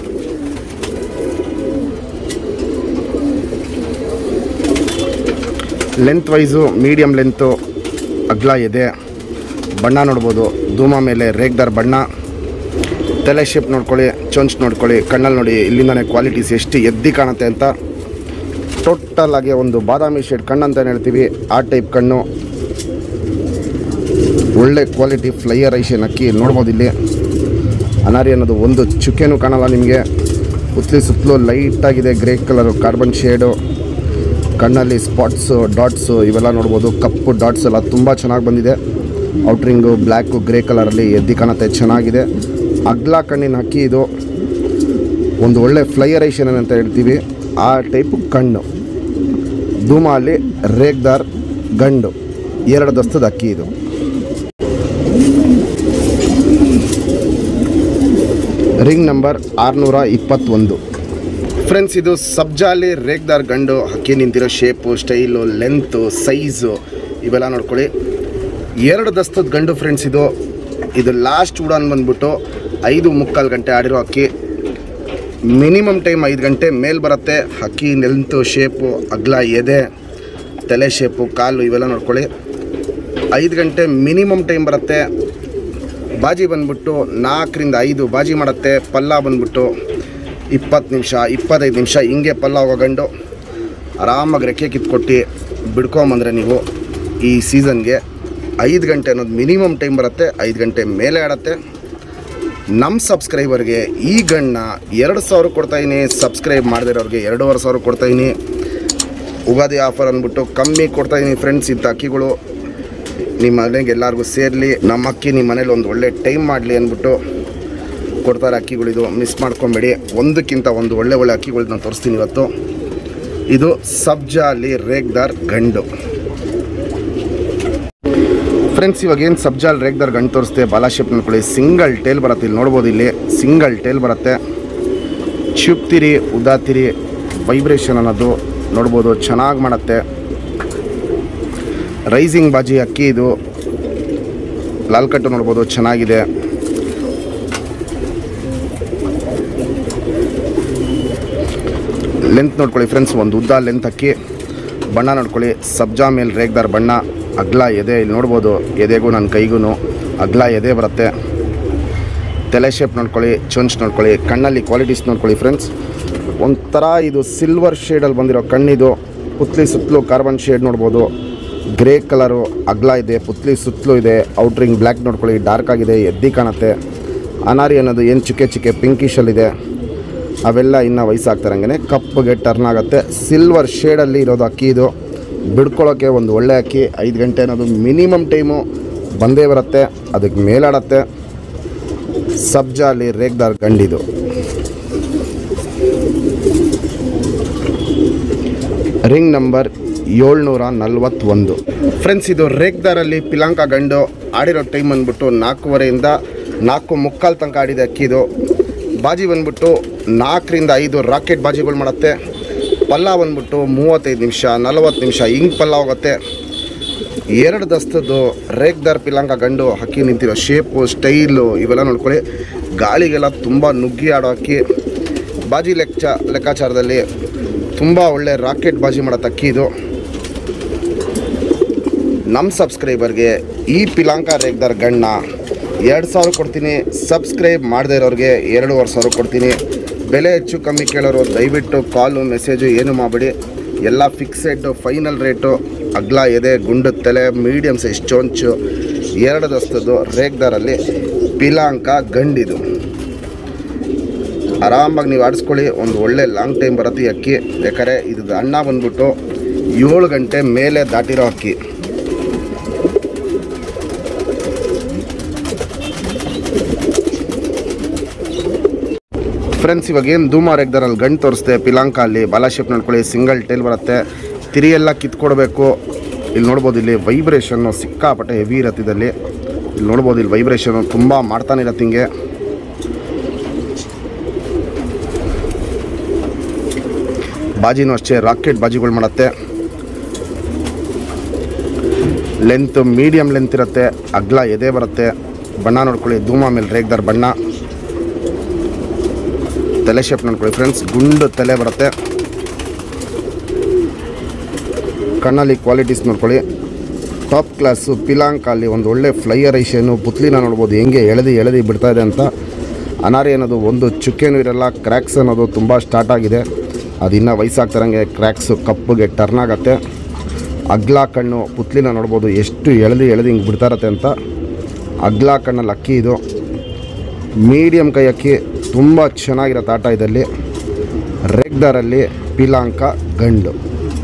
ಲೆಂತ್ ವೈಸು ಮೀಡಿಯಮ್ ಲೆಂತು ಅಗ್ಲ ಇದೆ ಬಣ್ಣ ನೋಡ್ಬೋದು ಧೂಮ ಮೇಲೆ ರೇಗ್ದಾರ್ ಬಣ್ಣ ತಲೆ ಶೇಪ್ ನೋಡ್ಕೊಳ್ಳಿ ಚೊಂಚ್ ನೋಡ್ಕೊಳ್ಳಿ ಕಣ್ಣಲ್ಲಿ ನೋಡಿ ಇಲ್ಲಿಂದನೇ ಕ್ವಾಲಿಟೀಸ್ ಎಷ್ಟು ಎದ್ದಿ ಕಾಣುತ್ತೆ ಅಂತ ಟೋಟಲ್ ಆಗಿ ಒಂದು ಬಾದಾಮಿ ಶೇಡ್ ಕಣ್ಣು ಅಂತ ಹೇಳ್ತೀವಿ ಆ ಟೈಪ್ ಕಣ್ಣು ಒಳ್ಳೆ ಕ್ವಾಲಿಟಿ ಫ್ಲೈಯರ್ ಐಷನ್ ಅಕ್ಕಿ ನೋಡ್ಬೋದು ಇಲ್ಲಿ ಅನಾರಿ ಅನ್ನೋದು ಒಂದು ಚುಕ್ಕೆನೂ ಕಾಣಲ್ಲ ನಿಮಗೆ ಉತ್ಲಿ ಸುತ್ತಲೂ ಲೈಟಾಗಿದೆ ಗ್ರೇ ಕಲರು ಕಾರ್ಬನ್ ಶೇಡು ಕಣ್ಣಲ್ಲಿ ಸ್ಪಾಟ್ಸು ಡಾಟ್ಸು ಇವೆಲ್ಲ ನೋಡ್ಬೋದು ಕಪ್ಪು ಡಾಟ್ಸ್ ಎಲ್ಲ ತುಂಬ ಚೆನ್ನಾಗಿ ಬಂದಿದೆ ಔಟ್ರಿಂಗು ಬ್ಲ್ಯಾಕು ಗ್ರೇ ಕಲರಲ್ಲಿ ಎದ್ದಿ ಕಾಣುತ್ತೆ ಚೆನ್ನಾಗಿದೆ ಅಗ್ಲ ಕಣ್ಣಿನ ಹಕ್ಕಿ ಇದು ಒಂದು ಒಳ್ಳೆ ಫ್ಲೈಯರೈಷನ್ ಅಂತ ಹೇಳ್ತೀವಿ ಆ ಟೈಪು ಕಣ್ಣು ಧೂಮಾಲಿ ರೇಗ್ದಾರ್ ಗಂಡು ಎರಡು ದಸ್ತದ ಅಕ್ಕಿ ಇದು ರಿಂಗ್ ನಂಬರ್ ಆರುನೂರ ಇಪ್ಪತ್ತೊಂದು ಫ್ರೆಂಡ್ಸ್ ಇದು ಸಬ್ಜಾಲಿ ರೇಗ್ದಾರ್ ಗಂಡು ಹಕ್ಕಿ ನಿಂತಿರೋ ಶೇಪು ಸ್ಟೈಲು ಲೆಂತು ಸೈಜು ಇವೆಲ್ಲ ನೋಡ್ಕೊಳ್ಳಿ ಎರಡು ದಸ್ತದ ಗಂಡು ಫ್ರೆಂಡ್ಸ್ ಇದು ಇದು ಲಾಸ್ಟ್ ಉಡಾನ್ ಬಂದ್ಬಿಟ್ಟು ಐದು ಮುಕ್ಕಾಲು ಗಂಟೆ ಆಡಿರೋ ಅಕ್ಕಿ ಮಿನಿಮಮ್ ಟೈಮ್ ಐದು ಗಂಟೆ ಮೇಲೆ ಬರುತ್ತೆ ಹಕ್ಕಿ ಲೆಂತು ಶೇಪು ಅಗ್ಲ ಎದೆ ತಲೆ ಶೇಪು ಕಾಲು ಇವೆಲ್ಲ ನೋಡ್ಕೊಳ್ಳಿ ಐದು ಗಂಟೆ ಮಿನಿಮಮ್ ಟೈಮ್ ಬರುತ್ತೆ ಬಾಜಿ ಬಂದ್ಬಿಟ್ಟು ನಾಲ್ಕರಿಂದ ಐದು ಬಾಜಿ ಮಾಡುತ್ತೆ ಪಲ್ಲ ಬಂದ್ಬಿಟ್ಟು ಇಪ್ಪತ್ತು ನಿಮಿಷ ಇಪ್ಪತ್ತೈದು ನಿಮಿಷ ಹಿಂಗೆ ಪಲ್ಲ ಹೋಗಂಡು ಆರಾಮಾಗಿ ರೆಕ್ಕೆ ಕಿತ್ಕೊಟ್ಟು ಬಿಡ್ಕೊಂಬಂದ್ರೆ ನೀವು ಈ ಸೀಸನ್ಗೆ ಐದು ಗಂಟೆ ಅನ್ನೋದು ಮಿನಿಮಮ್ ಟೈಮ್ ಬರುತ್ತೆ ಐದು ಗಂಟೆ ಮೇಲೆ ಆಡತ್ತೆ ನಮ್ಮ ಸಬ್ಸ್ಕ್ರೈಬರ್ಗೆ ಈ ಗಣ್ಣ ಎರಡು ಸಾವಿರ ಕೊಡ್ತಾಯಿನಿ ಸಬ್ಸ್ಕ್ರೈಬ್ ಮಾಡದಿರೋರಿಗೆ ಎರಡೂವರೆ ಸಾವಿರ ಕೊಡ್ತಾಯಿನಿ ಉಗಾದಿ ಆಫರ್ ಅಂದ್ಬಿಟ್ಟು ಕಮ್ಮಿ ಕೊಡ್ತಾ ಇದೀನಿ ಫ್ರೆಂಡ್ಸ್ ಇಂಥ ಅಕ್ಕಿಗಳು ನಿಮ್ಮ ಮನೆಗೆ ಎಲ್ಲರಿಗೂ ಸೇರಲಿ ನಮ್ಮ ಅಕ್ಕಿ ನಿಮ್ಮ ಮನೇಲಿ ಒಂದು ಒಳ್ಳೆ ಟೈಮ್ ಮಾಡಲಿ ಅಂದ್ಬಿಟ್ಟು ಕೊಡ್ತಾರೆ ಅಕ್ಕಿಗಳಿದು ಮಿಸ್ ಮಾಡ್ಕೊಬೇಡಿ ಒಂದಕ್ಕಿಂತ ಒಂದು ಒಳ್ಳೆ ಒಳ್ಳೆ ಅಕ್ಕಿಗಳನ್ನ ತೋರಿಸ್ತೀನಿ ಇವತ್ತು ಇದು ಸಬ್ಜಾಲಿ ರೇಗ್ದಾರ್ ಗಂಡು ಫ್ರೆಂಡ್ಸ್ ಇವಾಗ ಏನು ಸಬ್ಜಾಲ್ ರೇಗ್ದಾರ್ ಗಂಡು ತೋರಿಸ್ತೆ ಬಾಲಾಶೇಪ್ ನೋಡ್ಕೊಳ್ಳಿ ಸಿಂಗಲ್ ಟೇಲ್ ಬರುತ್ತೆ ಇಲ್ಲಿ ನೋಡ್ಬೋದು ಇಲ್ಲಿ ಸಿಂಗಲ್ ಟೇಲ್ ಬರುತ್ತೆ ಚುಪ್ತಿರಿ ಉದಾತಿರಿ ವೈಬ್ರೇಷನ್ ಅನ್ನೋದು ನೋಡ್ಬೋದು ಚೆನ್ನಾಗಿ ಮಾಡುತ್ತೆ ರೈಸಿಂಗ್ ಬಾಜಿ ಅಕ್ಕಿ ಇದು ಲಾಲ್ ಕಟ್ಟು ನೋಡ್ಬೋದು ಚೆನ್ನಾಗಿದೆ ಲೆಂತ್ ನೋಡ್ಕೊಳ್ಳಿ ಫ್ರೆಂಡ್ಸ್ ಒಂದು ಉದ್ದ ಲೆಂತ್ ಅಕ್ಕಿ ಬಣ್ಣ ನೋಡ್ಕೊಳ್ಳಿ ಸಬ್ಜಾ ಮೇಲೆ ರೇಗ್ದಾರ್ ಬಣ್ಣ ಅಗ್ಲ ಎದೆ ಇಲ್ಲಿ ನೋಡ್ಬೋದು ಎದೆಗೂ ನನ್ನ ಕೈಗೂ ಅಗ್ಲ ಎದೆ ಬರುತ್ತೆ ತಲೆ ಶೇಪ್ ನೋಡ್ಕೊಳ್ಳಿ ಚೊಂಚ್ ನೋಡ್ಕೊಳ್ಳಿ ಕಣ್ಣಲ್ಲಿ ಕ್ವಾಲಿಟೀಸ್ ನೋಡ್ಕೊಳ್ಳಿ ಫ್ರೆಂಡ್ಸ್ ಒಂಥರ ಇದು ಸಿಲ್ವರ್ ಶೇಡಲ್ಲಿ ಬಂದಿರೋ ಕಣ್ಣಿದು ಪುತ್ಲಿ ಸುತ್ತಲೂ ಕಾರ್ಬನ್ ಶೇಡ್ ನೋಡ್ಬೋದು ಗ್ರೇ ಕಲರು ಅಗ್ಲ ಇದೆ ಪುತ್ಲಿ ಸುತ್ತಲೂ ಇದೆ ಔಟ್ರಿಂಗ್ ಬ್ಲ್ಯಾಕ್ ನೋಡ್ಕೊಳ್ಳಿ ಡಾರ್ಕ್ ಆಗಿದೆ ಎದ್ದಿ ಕಾಣುತ್ತೆ ಅನಾರಿ ಅನ್ನೋದು ಏನು ಚುಕ್ಕೆ ಚುಕ್ಕೆ ಪಿಂಕಿಶಲ್ಲಿದೆ ಅವೆಲ್ಲ ಇನ್ನು ವಯಸ್ಸಾಗ್ತಾರಂಗೆ ಕಪ್ಪಗೆ ಟರ್ನ್ ಆಗುತ್ತೆ ಸಿಲ್ವರ್ ಶೇಡಲ್ಲಿ ಇರೋದು ಅಕ್ಕಿ ಇದು ಬಿಡ್ಕೊಳ್ಳೋಕ್ಕೆ ಒಂದು ಒಳ್ಳೆ ಅಕ್ಕಿ ಐದು ಗಂಟೆ ಅನ್ನೋದು ಮಿನಿಮಮ್ ಟೈಮು ಬಂದೇ ಬರುತ್ತೆ ಅದಕ್ಕೆ ಮೇಲಾಡತ್ತೆ ಸಬ್ಜಾಲಿ ರೇಗ್ದಾರ್ ಗಂಡಿದು ರಿಂಗ್ ನಂಬರ್ ಏಳ್ನೂರ ನಲ್ವತ್ತೊಂದು ಫ್ರೆಂಡ್ಸ್ ಇದು ರೇಗ್ದಾರಲ್ಲಿ ಪಿಲಾಂಕ ಗಂಡು ಆಡಿರೋ ಟೈಮ್ ಬಂದ್ಬಿಟ್ಟು ನಾಲ್ಕೂವರೆಯಿಂದ ನಾಲ್ಕು ಮುಕ್ಕಾಲು ತನಕ ಆಡಿದೆ ಅಕ್ಕಿದು ಬಾಜಿ ಬಂದ್ಬಿಟ್ಟು ನಾಲ್ಕರಿಂದ ಐದು ರಾಕೆಟ್ ಬಾಜಿಗಳು ಮಾಡುತ್ತೆ ಪಲ್ಲ ಬಂದ್ಬಿಟ್ಟು ಮೂವತ್ತೈದು ನಿಮಿಷ ನಲವತ್ತು ನಿಮಿಷ ಹಿಂಗೆ ಪಲ್ಲ ಹೋಗುತ್ತೆ ಎರಡು ದಸ್ತದ್ದು ರೇಗ್ದಾರ್ ಪಿಲಾಂಕ ಗಂಡು ಹಕ್ಕಿ ನಿಂತಿರೋ ಶೇಪು ಸ್ಟೈಲು ಇವೆಲ್ಲ ನೋಡ್ಕೊಳ್ಳಿ ಗಾಳಿಗೆಲ್ಲ ತುಂಬ ನುಗ್ಗಿ ಆಡೋ ಹಕ್ಕಿ ಬಾಜಿ ಲೆಕ್ಕ ಲೆಕ್ಕಾಚಾರದಲ್ಲಿ ತುಂಬ ಒಳ್ಳೆ ರಾಕೆಟ್ ಬಾಜಿ ಮಾಡೋ ಅಕ್ಕಿ ಇದು ನಮ್ಮ ಸಬ್ಸ್ಕ್ರೈಬರ್ಗೆ ಈ ಪಿಲಾಂಕ ರೇಗ್ದಾರ್ ಗಣ್ಣ ಎರಡು ಸಾವಿರ ಕೊಡ್ತೀನಿ ಸಬ್ಸ್ಕ್ರೈಬ್ ಮಾಡದೇ ಇರೋರಿಗೆ ಎರಡೂವರೆ ಸಾವಿರ ಕೊಡ್ತೀನಿ ಬೆಲೆ ಹೆಚ್ಚು ಕಮ್ಮಿ ಕೇಳೋರು ದಯವಿಟ್ಟು ಕಾಲು ಮೆಸೇಜು ಏನು ಮಾಡಬೇಡಿ ಎಲ್ಲ ಫಿಕ್ಸೆಡ್ ಫೈನಲ್ ರೇಟು ಅಗ್ಲ ಎದೆ ಗುಂಡು ತಲೆ ಮೀಡಿಯಮ್ ಸೈಜ್ ಚೊಂಚು ಎರಡು ದಸ್ತದ್ದು ರೇಗ್ದಾರಲ್ಲಿ ಪಿಲಾಂಕ ಗಂಡಿದು ಆರಾಮಾಗಿ ನೀವು ಆಡಿಸ್ಕೊಳ್ಳಿ ಒಂದು ಒಳ್ಳೆ ಲಾಂಗ್ ಟೈಮ್ ಬರುತ್ತೆ ಈ ಅಕ್ಕಿ ಯಾಕಂದರೆ ಇದು ಅಣ್ಣ ಬಂದ್ಬಿಟ್ಟು ಏಳು ಗಂಟೆ ಮೇಲೆ ದಾಟಿರೋ ಅಕ್ಕಿ ಫ್ರೆಂಡ್ಸ್ ಇವಾಗ ಏನು ಧೂಮ ರೆಗ್ದಾರಲ್ಲಿ ಗಂಡು ತೋರಿಸ್ದೆ ಪಿಲಾಂಕ ಅಲ್ಲಿ ಬಾಲಾಶೇಪ್ ನೋಡ್ಕೊಳ್ಳಿ ಸಿಂಗಲ್ ಟೇಲ್ ಬರುತ್ತೆ ತಿರಿ ಎಲ್ಲ ಕಿತ್ಕೊಡ್ಬೇಕು ಇಲ್ಲಿ ನೋಡ್ಬೋದು ಇಲ್ಲಿ ವೈಬ್ರೇಷನ್ನು ಸಿಕ್ಕಾಪಟ್ಟೆ ಹೆವಿ ಇರತ್ತೆ ಇದಲ್ಲಿ ಇಲ್ಲಿ ನೋಡ್ಬೋದು ಇಲ್ಲಿ ವೈಬ್ರೇಷನ್ನು ತುಂಬ ಮಾಡ್ತಾನೆ ಇರತ್ತೆ ಹಿಂಗೆ ಬಾಜಿನೂ ಅಷ್ಟೇ ರಾಕೆಟ್ ಬಾಜಿಗಳು ಮಾಡುತ್ತೆ ಲೆಂತ್ ಮೀಡಿಯಮ್ ಲೆಂತ್ ಇರುತ್ತೆ ಅಗ್ಲ ಎದೆ ಬರುತ್ತೆ ಬಣ್ಣ ನೋಡ್ಕೊಳ್ಳಿ ಧೂಮ ಮೇಲೆ ರೇಗ್ದಾರ್ ಬಣ್ಣ ತಲೆ ಶೇಪ್ ನೋಡ್ಕೊಳ್ಳಿ ಫ್ರೆಂಡ್ಸ್ ಗುಂಡು ತಲೆ ಬರುತ್ತೆ ಕಣ್ಣಲ್ಲಿ ಕ್ವಾಲಿಟೀಸ್ ನೋಡ್ಕೊಳ್ಳಿ ಟಾಪ್ ಕ್ಲಾಸು ಪಿಲಾಂಕ ಅಲ್ಲಿ ಒಂದು ಒಳ್ಳೆ ಫ್ಲೈಯರ್ ಐಷನು ಪುತ್ಲಿನ ನೋಡ್ಬೋದು ಹೆಂಗೆ ಎಳೆದು ಎಳೆದು ಬಿಡ್ತಾ ಇದೆ ಅಂತ ಅನಾರಿ ಅನ್ನೋದು ಒಂದು ಚುಕ್ಕೆನೂ ಇರಲ್ಲ ಕ್ರ್ಯಾಕ್ಸ್ ಅನ್ನೋದು ತುಂಬ ಸ್ಟಾರ್ಟ್ ಆಗಿದೆ ಅದು ಇನ್ನೂ ವಯಸ್ಸಾಗ್ತಾರಂಗೆ ಕ್ರ್ಯಾಕ್ಸು ಕಪ್ಪುಗೆ ಟರ್ನ್ ಆಗುತ್ತೆ ಅಗ್ಲ ಕಣ್ಣು ಪುತ್ಲಿನ ನೋಡ್ಬೋದು ಎಷ್ಟು ಎಳೆದು ಎಳೆದು ಹಿಂಗೆ ಬಿಡ್ತಾ ಇರತ್ತೆ ಅಂತ ಅಗ್ಲ ಕಣ್ಣಲ್ಲಿ ಅಕ್ಕಿ ಇದು ಮೀಡಿಯಮ್ ಕೈ ಅಕ್ಕಿ ತುಂಬ ಚೆನ್ನಾಗಿರತ್ತೆ ಆಟ ಇದಲ್ಲಿ ರೆಗ್ದಾರಲ್ಲಿ ಪಿಲಾಂಕ ಗಂಡು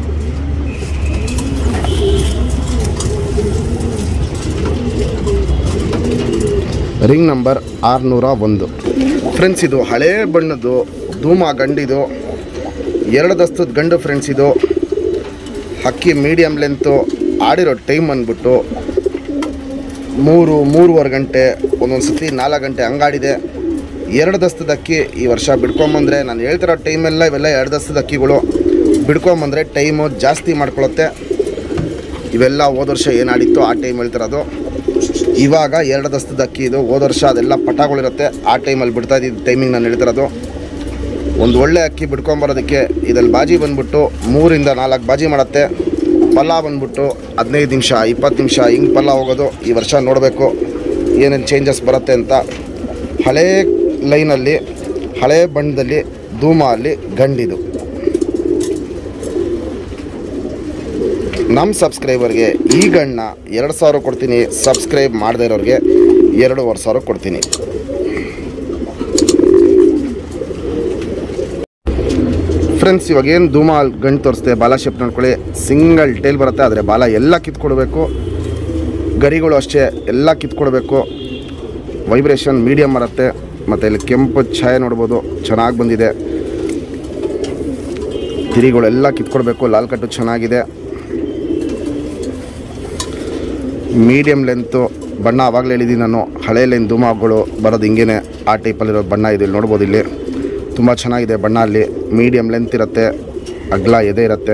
ರಿಂಗ್ ನಂಬರ್ ಆರುನೂರ ಒಂದು ಫ್ರೆಂಡ್ಸ್ ಇದು ಹಳೇ ಬಣ್ಣದ್ದು ಧೂಮ ಗಂಡಿದು ಎರಡು ದಸ್ತದ ಗಂಡು ಫ್ರೆಂಡ್ಸ್ ಇದು ಹಕ್ಕಿ ಮೀಡಿಯಮ್ ಲೆಂತು ಆಡಿರೋ ಟೈಮ್ ಅಂದ್ಬಿಟ್ಟು ಮೂರು ಮೂರುವರೆ ಗಂಟೆ ಒಂದೊಂದು ಸತಿ ನಾಲ್ಕು ಗಂಟೆ ಹಂಗಾಡಿದೆ ಎರಡು ದಸ್ತದ ಅಕ್ಕಿ ಈ ವರ್ಷ ಬಿಡ್ಕೊಂಬಂದರೆ ನಾನು ಹೇಳ್ತಿರೋ ಟೈಮೆಲ್ಲ ಇವೆಲ್ಲ ಎರಡು ದಸ್ತದ ಅಕ್ಕಿಗಳು ಬಿಡ್ಕೊಂಬಂದರೆ ಟೈಮು ಜಾಸ್ತಿ ಮಾಡ್ಕೊಳುತ್ತೆ ಇವೆಲ್ಲ ಹೋದ ವರ್ಷ ಏನು ಆಡಿತ್ತು ಆ ಟೈಮ್ ಹೇಳ್ತಿರೋದು ಇವಾಗ ಎರಡು ದಸ್ತದ ಅಕ್ಕಿ ಇದು ಹೋದ ವರ್ಷ ಅದೆಲ್ಲ ಪಟಾಗಳಿರುತ್ತೆ ಆ ಟೈಮಲ್ಲಿ ಬಿಡ್ತಾ ಇದ್ದಿದ್ದು ಟೈಮಿಂಗ್ ನಾನು ಹೇಳ್ತಿರೋದು ಒಂದು ಒಳ್ಳೆ ಅಕ್ಕಿ ಬಿಡ್ಕೊಂಬರೋದಕ್ಕೆ ಇದಲ್ಲಿ ಬಾಜಿ ಬಂದ್ಬಿಟ್ಟು ಮೂರಿಂದ ನಾಲ್ಕು ಬಾಜಿ ಮಾಡುತ್ತೆ ಪಲ್ಲ ಬಂದ್ಬಿಟ್ಟು ಹದಿನೈದು ನಿಮಿಷ ಇಪ್ಪತ್ತು ನಿಮಿಷ ಹಿಂಗೆ ಪಲ್ಲ ಹೋಗೋದು ಈ ವರ್ಷ ನೋಡಬೇಕು ಏನೇನು ಚೇಂಜಸ್ ಬರುತ್ತೆ ಅಂತ ಹಳೇ ಲೈನಲ್ಲಿ ಹಳೇ ಬಣ್ಣದಲ್ಲಿ ಧೂಮ ಅಲ್ಲಿ ಗಂಡಿದು ನಮ್ಮ ಸಬ್ಸ್ಕ್ರೈಬರ್ಗೆ ಈ ಗಣ್ಣ ಎರಡು ಸಾವಿರ ಕೊಡ್ತೀನಿ ಸಬ್ಸ್ಕ್ರೈಬ್ ಮಾಡದೇ ಇರೋರಿಗೆ ಎರಡೂವರೆ ಸಾವಿರ ಕೊಡ್ತೀನಿ ಫ್ರೆಂಡ್ಸ್ ಇವಾಗ ಏನು ಧೂಮ ಅಲ್ಲಿ ಗಂಟು ತೋರಿಸ್ತೆ ಬಾಲ ಶೇಪ್ ನೋಡ್ಕೊಳ್ಳಿ ಸಿಂಗಲ್ ಟೇಲ್ ಬರುತ್ತೆ ಆದರೆ ಬಾಲ ಎಲ್ಲ ಕಿತ್ಕೊಡ್ಬೇಕು ಗರಿಗಳು ಅಷ್ಟೇ ಎಲ್ಲ ಕಿತ್ಕೊಡ್ಬೇಕು ವೈಬ್ರೇಷನ್ ಮೀಡಿಯಮ್ ಬರುತ್ತೆ ಮತ್ತು ಇಲ್ಲಿ ಕೆಂಪು ಛಾಯೆ ನೋಡ್ಬೋದು ಚೆನ್ನಾಗಿ ಬಂದಿದೆ ತಿರಿಗಳೆಲ್ಲ ಕಿತ್ಕೊಡ್ಬೇಕು ಲಾಲ್ ಕಟ್ಟು ಚೆನ್ನಾಗಿದೆ ಮೀಡಿಯಮ್ ಲೆಂತು ಬಣ್ಣ ಆವಾಗಲೇ ಹೇಳಿದ್ದೀನಿ ನಾನು ಹಳೆ ಲೆನ್ ಧೂಮಗಳು ಬರೋದು ಹಿಂಗೇನೆ ಆ ಟೈಪಲ್ಲಿರೋ ಬಣ್ಣ ಇದೆ ಇಲ್ಲಿ ನೋಡ್ಬೋದು ಇಲ್ಲಿ ತುಂಬ ಚೆನ್ನಾಗಿದೆ ಬಣ್ಣ ಅಲ್ಲಿ ಮೀಡಿಯಮ್ ಲೆಂತ್ ಇರುತ್ತೆ ಅಗ್ಲ ಎದೆ ಇರುತ್ತೆ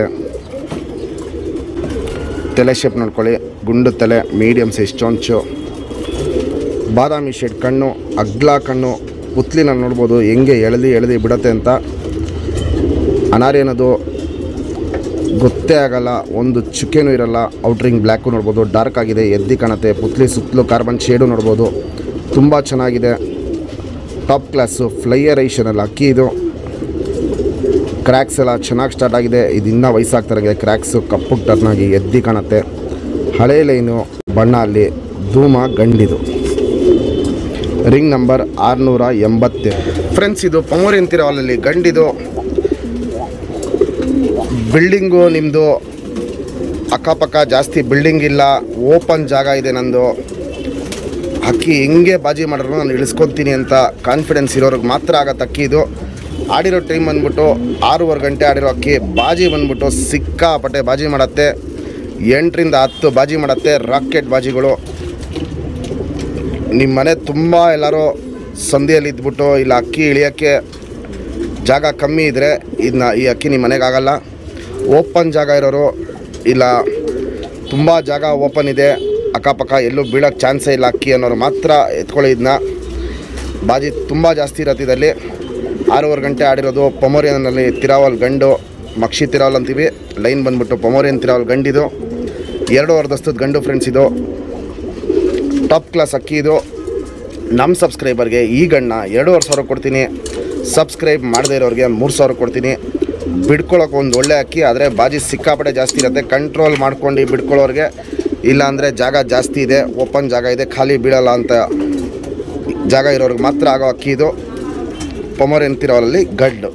ತಲೆ ಶೇಪ್ ನೋಡ್ಕೊಳ್ಳಿ ಗುಂಡು ತಲೆ ಮೀಡಿಯಮ್ ಸೈಜ್ ಚೊಂಚು ಬಾದಾಮಿ ಶೇಡ್ ಕಣ್ಣು ಅಗ್ಲ ಕಣ್ಣು ಪುತ್ಲಿನ ನೋಡ್ಬೋದು ಹೆಂಗೆ ಎಳೆದಿ ಎಳೆದಿ ಬಿಡತ್ತೆ ಅಂತ ಅನಾರಿ ಅನ್ನೋದು ಗೊತ್ತೇ ಆಗಲ್ಲ ಒಂದು ಚುಕ್ಕೆನೂ ಇರಲ್ಲ ಔಟ್ರಿಂಗ್ ಬ್ಲ್ಯಾಕು ನೋಡ್ಬೋದು ಡಾರ್ಕ್ ಆಗಿದೆ ಎದ್ದಿ ಕಾಣುತ್ತೆ ಪುತ್ಲಿ ಸುತ್ತಲೂ ಕಾರ್ಬನ್ ಶೇಡು ನೋಡ್ಬೋದು ತುಂಬ ಚೆನ್ನಾಗಿದೆ ಟಾಪ್ ಕ್ಲಾಸು ಫ್ಲೈಯರ್ ಐಷನಲ್ಲಿ ಅಕ್ಕಿ ಇದು ಕ್ರ್ಯಾಕ್ಸ್ ಎಲ್ಲ ಚೆನ್ನಾಗಿ ಸ್ಟಾರ್ಟ್ ಆಗಿದೆ ಇದು ಇನ್ನೂ ವಯಸ್ಸಾಗ್ತಾರಂಗೆ ಕ್ರ್ಯಾಕ್ಸು ಕಪ್ಪು ಟರ್ನ್ ಆಗಿ ಎದ್ದಿ ಕಾಣುತ್ತೆ ಹಳೆ ಲೈನು ಬಣ್ಣ ಅಲ್ಲಿ ಧೂಮ ಗಂಡಿದು ರಿಂಗ್ ನಂಬರ್ ಆರುನೂರ ಎಂಬತ್ತೆ ಫ್ರೆಂಡ್ಸ್ ಇದು ಪಮೋರಿ ಅಂತಿರೋ ಅಲ್ಲಿ ಗಂಡಿದು ಬಿಲ್ಡಿಂಗು ನಿಮ್ಮದು ಅಕ್ಕಪಕ್ಕ ಜಾಸ್ತಿ ಬಿಲ್ಡಿಂಗ್ ಇಲ್ಲ ಓಪನ್ ಜಾಗ ಇದೆ ನಂದು ಅಕ್ಕಿ ಹೆಂಗೆ ಬಾಜಿ ಮಾಡಿದ್ರು ನಾನು ಇಳಿಸ್ಕೊತೀನಿ ಅಂತ ಕಾನ್ಫಿಡೆನ್ಸ್ ಇರೋರಿಗೆ ಮಾತ್ರ ಆಗತ್ತೆ ಅಕ್ಕಿ ಇದು ಆಡಿರೋ ಟೈಮ್ ಬಂದ್ಬಿಟ್ಟು ಆರೂವರೆ ಗಂಟೆ ಆಡಿರೋ ಅಕ್ಕಿ ಬಾಜಿ ಬಂದ್ಬಿಟ್ಟು ಸಿಕ್ಕಾಪಟ್ಟೆ ಬಾಜಿ ಮಾಡತ್ತೆ ಎಂಟರಿಂದ ಹತ್ತು ಬಾಜಿ ಮಾಡತ್ತೆ ರಾಕೆಟ್ ಬಾಜಿಗಳು ನಿಮ್ಮ ಮನೆ ತುಂಬ ಎಲ್ಲರೂ ಸಂಧಿಯಲ್ಲಿ ಇದ್ಬಿಟ್ಟು ಇಲ್ಲ ಅಕ್ಕಿ ಇಳಿಯೋಕ್ಕೆ ಜಾಗ ಕಮ್ಮಿ ಇದ್ದರೆ ಇದನ್ನ ಈ ಅಕ್ಕಿ ನಿಮ್ಮ ಮನೆಗೆ ಆಗಲ್ಲ ಓಪನ್ ಜಾಗ ಇರೋರು ಇಲ್ಲ ತುಂಬ ಜಾಗ ಓಪನ್ ಇದೆ ಅಕ್ಕಪಕ್ಕ ಎಲ್ಲೂ ಬೀಳೋಕ್ಕೆ ಚಾನ್ಸೇ ಇಲ್ಲ ಅಕ್ಕಿ ಅನ್ನೋರು ಮಾತ್ರ ಎತ್ಕೊಳ್ಳಿ ಇದನ್ನ ಬಾಜಿ ತುಂಬ ಜಾಸ್ತಿ ಇರತ್ತೆ ಇದರಲ್ಲಿ ಆರೂವರೆ ಗಂಟೆ ಆಡಿರೋದು ಪೊಮೋರಿಯನ್ನಲ್ಲಿ ತಿರಾವಲ್ ಗಂಡು ಮಕ್ಷಿ ತಿರಾವಲ್ ಅಂತೀವಿ ಲೈನ್ ಬಂದ್ಬಿಟ್ಟು ಪೊಮೋರಿಯನ್ ತಿರಾವಲ್ ಗಂಡಿದು ಎರಡೂವರೆ ದಸ್ತದ ಗಂಡು ಫ್ರೆಂಡ್ಸ್ ಇದು ಟಾಪ್ ಕ್ಲಾಸ್ ಅಕ್ಕಿ ಇದು ನಮ್ಮ ಸಬ್ಸ್ಕ್ರೈಬರ್ಗೆ ಈ ಗಣ್ಣ ಎರಡೂವರೆ ಸಾವಿರ ಕೊಡ್ತೀನಿ ಸಬ್ಸ್ಕ್ರೈಬ್ ಮಾಡದೇ ಇರೋರಿಗೆ ಮೂರು ಸಾವಿರ ಕೊಡ್ತೀನಿ ಬಿಡ್ಕೊಳ್ಳೋಕೆ ಒಂದು ಒಳ್ಳೆ ಅಕ್ಕಿ ಆದರೆ ಬಾಜಿ ಸಿಕ್ಕಾಪಟ್ಟೆ ಜಾಸ್ತಿ ಇರುತ್ತೆ ಕಂಟ್ರೋಲ್ ಮಾಡ್ಕೊಂಡು ಬಿಡ್ಕೊಳ್ಳೋರಿಗೆ ಇಲ್ಲಾಂದರೆ ಜಾಗ ಜಾಸ್ತಿ ಇದೆ ಓಪನ್ ಜಾಗ ಇದೆ ಖಾಲಿ ಬೀಳಲ್ಲ ಅಂತ ಜಾಗ ಇರೋರಿಗೆ ಮಾತ್ರ ಆಗೋ ಅಕ್ಕಿ ಇದು ಪೊಮೋರಿಯನ್ ತಿರೋಲಲ್ಲಿ ಗಡ್ಡು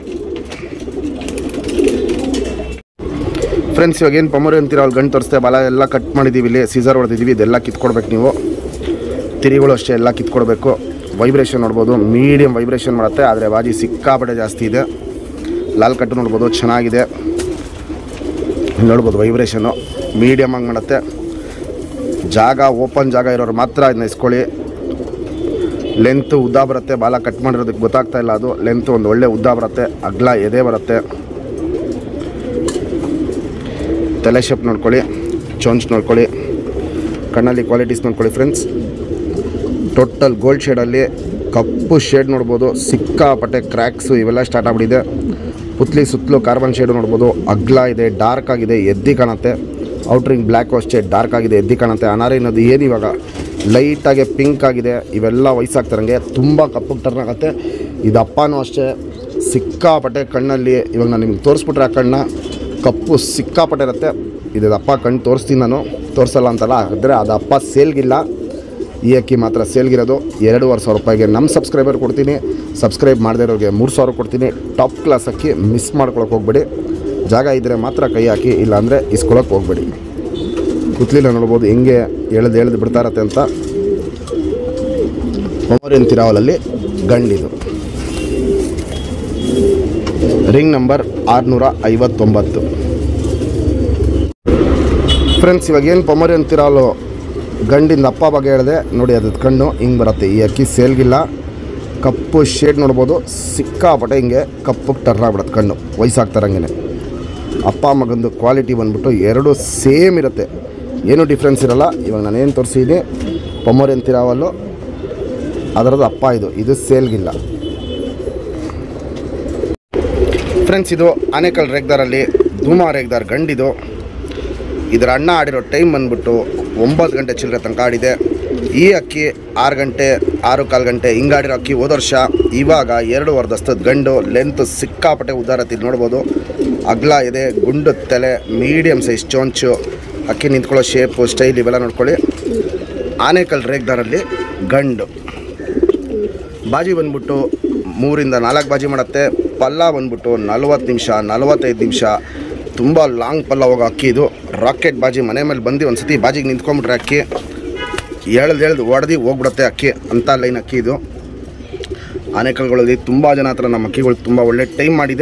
ಫ್ರೆಂಡ್ಸ್ ಇವಾಗ ಏನು ಪೊಮೋರಿಯನ್ ತಿರೋಲ್ ಗಂಡು ತೋರಿಸ್ತೆ ಬಾಲ ಎಲ್ಲ ಕಟ್ ಮಾಡಿದ್ದೀವಿ ಇಲ್ಲಿ ಸೀಸರ್ ಹೊಡೆದಿದ್ದೀವಿ ಇದೆಲ್ಲ ಕಿತ್ಕೊಡ್ಬೇಕು ನೀವು ತಿರಿಗಳು ಅಷ್ಟೇ ಎಲ್ಲ ಕಿತ್ಕೊಡ್ಬೇಕು ವೈಬ್ರೇಷನ್ ನೋಡ್ಬೋದು ಮೀಡಿಯಮ್ ವೈಬ್ರೇಷನ್ ಮಾಡುತ್ತೆ ಆದರೆ ಬಾಜಿ ಸಿಕ್ಕಾಪಟ್ಟೆ ಜಾಸ್ತಿ ಇದೆ ಲಾಲ್ ಕಟ್ಟು ನೋಡ್ಬೋದು ಚೆನ್ನಾಗಿದೆ ಇಲ್ಲಿ ನೋಡ್ಬೋದು ವೈಬ್ರೇಷನ್ನು ಮೀಡಿಯಮ್ ಆಗಿ ಮಾಡುತ್ತೆ ಜಾಗ ಓಪನ್ ಜಾಗ ಇರೋರು ಮಾತ್ರ ಇದನ್ನ ಇಸ್ಕೊಳ್ಳಿ ಲೆಂತ್ ಉದ್ದ ಬರುತ್ತೆ ಬಾಲ ಕಟ್ ಮಾಡಿರೋದಕ್ಕೆ ಗೊತ್ತಾಗ್ತಾ ಇಲ್ಲ ಅದು ಲೆಂತ್ ಒಂದು ಒಳ್ಳೆ ಉದ್ದ ಬರುತ್ತೆ ಅಗ್ಲ ಎದೆ ಬರುತ್ತೆ ತಲೆ ಶೇಪ್ ನೋಡ್ಕೊಳ್ಳಿ ಚೊಂಚ್ ನೋಡ್ಕೊಳ್ಳಿ ಕಣ್ಣಲ್ಲಿ ಕ್ವಾಲಿಟೀಸ್ ನೋಡ್ಕೊಳ್ಳಿ ಫ್ರೆಂಡ್ಸ್ ಟೋಟಲ್ ಗೋಲ್ಡ್ ಶೇಡಲ್ಲಿ ಕಪ್ಪು ಶೇಡ್ ನೋಡ್ಬೋದು ಸಿಕ್ಕಾಪಟ್ಟೆ ಕ್ರ್ಯಾಕ್ಸು ಇವೆಲ್ಲ ಸ್ಟಾರ್ಟ್ ಆಗ್ಬಿಟ್ಟಿದೆ ಪುತ್ಲಿ ಸುತ್ತಲೂ ಕಾರ್ಬನ್ ಶೇಡು ನೋಡ್ಬೋದು ಅಗ್ಲ ಇದೆ ಡಾರ್ಕ್ ಆಗಿದೆ ಎದ್ದಿ ಕಾಣುತ್ತೆ ಔಟ್ರಿಂಗ್ ಬ್ಲ್ಯಾಕು ಅಷ್ಟೇ ಡಾರ್ಕ್ ಆಗಿದೆ ಎದ್ದಿ ಕಾಣುತ್ತೆ ಅನಾರಿ ಅನ್ನೋದು ಏನು ಇವಾಗ ಲೈಟಾಗಿ ಪಿಂಕ್ ಆಗಿದೆ ಇವೆಲ್ಲ ವಯಸ್ಸಾಗ್ತಾರಂಗೆ ತುಂಬ ಕಪ್ಪು ಟರ್ನ್ ಆಗುತ್ತೆ ಇದು ಅಪ್ಪನೂ ಅಷ್ಟೇ ಸಿಕ್ಕಾಪಟ್ಟೆ ಕಣ್ಣಲ್ಲಿ ಇವಾಗ ನಾನು ನಿಮ್ಗೆ ತೋರಿಸ್ಬಿಟ್ರೆ ಆ ಕಣ್ಣ ಕಪ್ಪು ಸಿಕ್ಕಾಪಟ್ಟೆ ಇರುತ್ತೆ ಇದು ಅಪ್ಪ ಕಣ್ಣು ತೋರಿಸ್ತೀನಿ ನಾನು ತೋರಿಸಲ್ಲ ಅಂತಲ್ಲ ಆದರೆ ಅದು ಅಪ್ಪ ಸೇಲ್ಗಿಲ್ಲ ಈ ಅಕ್ಕಿ ಮಾತ್ರ ಸೇಲ್ಗಿರೋದು ಎರಡೂವರೆ ಸಾವಿರ ರೂಪಾಯಿಗೆ ನಮ್ಮ ಸಬ್ಸ್ಕ್ರೈಬರ್ ಕೊಡ್ತೀನಿ ಸಬ್ಸ್ಕ್ರೈಬ್ ಮಾಡದೇ ಇರೋರಿಗೆ ಮೂರು ಸಾವಿರ ಕೊಡ್ತೀನಿ ಟಾಪ್ ಕ್ಲಾಸ್ ಅಕ್ಕಿ ಮಿಸ್ ಮಾಡ್ಕೊಳಕ್ಕೆ ಹೋಗ್ಬೇಡಿ ಜಾಗ ಇದ್ದರೆ ಮಾತ್ರ ಕೈ ಹಾಕಿ ಇಲ್ಲಾಂದರೆ ಇಸ್ಕೊಳಕ್ಕೆ ಹೋಗ್ಬೇಡಿ ಕುತ್ಲಿಲ್ಲ ನೋಡ್ಬೋದು ಹೆಂಗೆ ಎಳೆದು ಎಳೆದು ಬಿಡ್ತಾ ಇರತ್ತೆ ಅಂತ ಮೊಮರಿಯನ್ ತಿರಾವಲಲ್ಲಿ ಗಂಡಿದು ರಿಂಗ್ ನಂಬರ್ ಆರುನೂರ ಐವತ್ತೊಂಬತ್ತು ಫ್ರೆಂಡ್ಸ್ ಇವಾಗ ಏನು ಪೊಮರಿಯನ್ ತಿರಾಲು ಗಂಡಿಂದ ಅಪ್ಪ ಬಗ್ಗೆ ಹೇಳಿದೆ ನೋಡಿ ಅದ್ರದ್ದು ಕಣ್ಣು ಹಿಂಗೆ ಬರುತ್ತೆ ಈ ಅಕ್ಕಿ ಸೇಲ್ಗಿಲ್ಲ ಕಪ್ಪು ಶೇಡ್ ನೋಡ್ಬೋದು ಸಿಕ್ಕಾಪಟ್ಟೆ ಹಿಂಗೆ ಕಪ್ಪು ಟರ್ನ್ ಆಗ್ಬಿಡುತ್ತೆ ಕಣ್ಣು ವಯಸ್ಸಾಗ್ತಾರಂಗೆ ಅಪ್ಪ ಮಗಂದು ಕ್ವಾಲಿಟಿ ಬಂದ್ಬಿಟ್ಟು ಎರಡೂ ಸೇಮ್ ಇರುತ್ತೆ ಏನೂ ಡಿಫ್ರೆನ್ಸ್ ಇರಲ್ಲ ಇವಾಗ ನಾನೇನು ತೋರಿಸಿದ್ದೀನಿ ಪೊಮೋರಿಯನ್ ತಿರಾವಲ್ಲು ಅದರದ್ದು ಅಪ್ಪ ಇದು ಇದು ಸೇಲ್ಗಿಲ್ಲ ಫ್ರೆಂಡ್ಸ್ ಇದು ಆನೇಕಲ್ ರೇಗ್ದಾರಲ್ಲಿ ಧೂಮಾ ರೇಗ್ದಾರ್ ಗಂಡಿದು ಇದರ ಅಣ್ಣ ಆಡಿರೋ ಟೈಮ್ ಬಂದ್ಬಿಟ್ಟು ಒಂಬತ್ತು ಗಂಟೆ ಚಿಲ್ಲರೆ ತನಕ ಆಡಿದೆ ಈ ಅಕ್ಕಿ ಆರು ಗಂಟೆ ಆರು ಕಾಲು ಗಂಟೆ ಹಿಂಗಾಡಿರೋ ಅಕ್ಕಿ ಹೋದ ವರ್ಷ ಇವಾಗ ಎರಡು ವರ್ಧಸ್ತದ ಗಂಡು ಲೆಂತ್ ಸಿಕ್ಕಾಪಟ್ಟೆ ಉದಾರತಿ ನೋಡ್ಬೋದು ಅಗ್ಲ ಇದೆ ಗುಂಡು ತಲೆ ಮೀಡಿಯಮ್ ಸೈಜ್ ಚೊಂಚು ಅಕ್ಕಿ ನಿಂತ್ಕೊಳ್ಳೋ ಶೇಪು ಸ್ಟೈಲ್ ಇವೆಲ್ಲ ನೋಡ್ಕೊಳ್ಳಿ ಆನೇಕಲ್ ರೇಗ್ದಾರಲ್ಲಿ ಗಂಡು ಬಾಜಿ ಬಂದ್ಬಿಟ್ಟು ಮೂರಿಂದ ನಾಲ್ಕು ಬಾಜಿ ಮಾಡುತ್ತೆ ಪಲ್ಲ ಬಂದ್ಬಿಟ್ಟು ನಲ್ವತ್ತು ನಿಮಿಷ ನಲ್ವತ್ತೈದು ನಿಮಿಷ ತುಂಬ ಲಾಂಗ್ ಪಲ್ಲ ಹೋಗೋ ಅಕ್ಕಿ ಇದು ರಾಕೆಟ್ ಬಾಜಿ ಮನೆ ಮೇಲೆ ಬಂದು ಒಂದು ಸತಿ ಬಾಜಿಗೆ ನಿಂತ್ಕೊಂಡ್ಬಿಟ್ರೆ ಅಕ್ಕಿ ಎಳ್ದು ಎಳ್ದು ಹೊಡೆದು ಹೋಗ್ಬಿಡುತ್ತೆ ಅಕ್ಕಿ ಅಂಥ ಲೈನ್ ಅಕ್ಕಿ ಇದು ಆನೆಕಲ್ಗಳಲ್ಲಿ ತುಂಬ ಜನ ಹತ್ರ ನಮ್ಮ ಅಕ್ಕಿಗಳು ತುಂಬ ಒಳ್ಳೆ ಟೈಮ್ ಮಾಡಿದೆ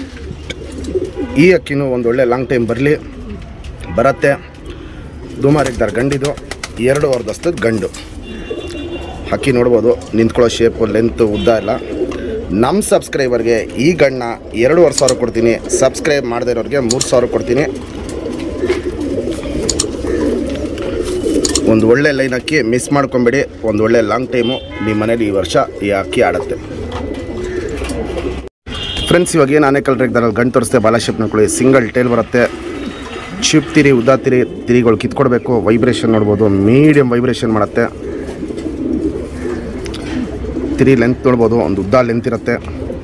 ಈ ಅಕ್ಕಿನೂ ಒಂದು ಒಳ್ಳೆ ಲಾಂಗ್ ಟೈಮ್ ಬರಲಿ ಬರುತ್ತೆ ಧೂಮಾರಿದ್ದಾರೆ ಗಂಡಿದು ಎರಡು ವರ್ಧಸ್ತದ ಗಂಡು ಅಕ್ಕಿ ನೋಡ್ಬೋದು ನಿಂತ್ಕೊಳ್ಳೋ ಶೇಪು ಲೆಂತು ಉದ್ದ ಎಲ್ಲ ನಮ್ಮ ಸಬ್ಸ್ಕ್ರೈಬರ್ಗೆ ಈ ಗಣ್ಣ ಎರಡೂವರೆ ಸಾವಿರ ಕೊಡ್ತೀನಿ ಸಬ್ಸ್ಕ್ರೈಬ್ ಮಾಡದೇ ಇರೋರಿಗೆ ಮೂರು ಸಾವಿರ ಕೊಡ್ತೀನಿ ಒಂದು ಒಳ್ಳೆ ಲೈನ್ ಅಕ್ಕಿ ಮಿಸ್ ಮಾಡ್ಕೊಂಬೇಡಿ ಒಂದು ಒಳ್ಳೆ ಲಾಂಗ್ ಟೈಮು ನಿಮ್ಮ ಮನೇಲಿ ಈ ವರ್ಷ ಈ ಅಕ್ಕಿ ಆಡುತ್ತೆ ಫ್ರೆಂಡ್ಸ್ ಇವಾಗ ಏನು ಆನೆಕಲ್ ರೇಗ್ದಾರಲ್ಲಿ ಗಂಟು ತೋರಿಸ್ತೆ ಬಾಲ ಶೇಪ್ ನೋಡ್ಕೊಳ್ಳಿ ಸಿಂಗಲ್ ಟೇಲ್ ಬರುತ್ತೆ ಚಿಪ್ ತಿರಿ ಉದ್ದ ತಿರಿ ತಿರಿಗಳು ಕಿತ್ಕೊಡ್ಬೇಕು ವೈಬ್ರೇಷನ್ ನೋಡ್ಬೋದು ಮೀಡಿಯಮ್ ವೈಬ್ರೇಷನ್ ಮಾಡುತ್ತೆ ತಿರಿ ಲೆಂತ್ ನೋಡ್ಬೋದು ಒಂದು ಉದ್ದ ಲೆಂತ್ ಇರುತ್ತೆ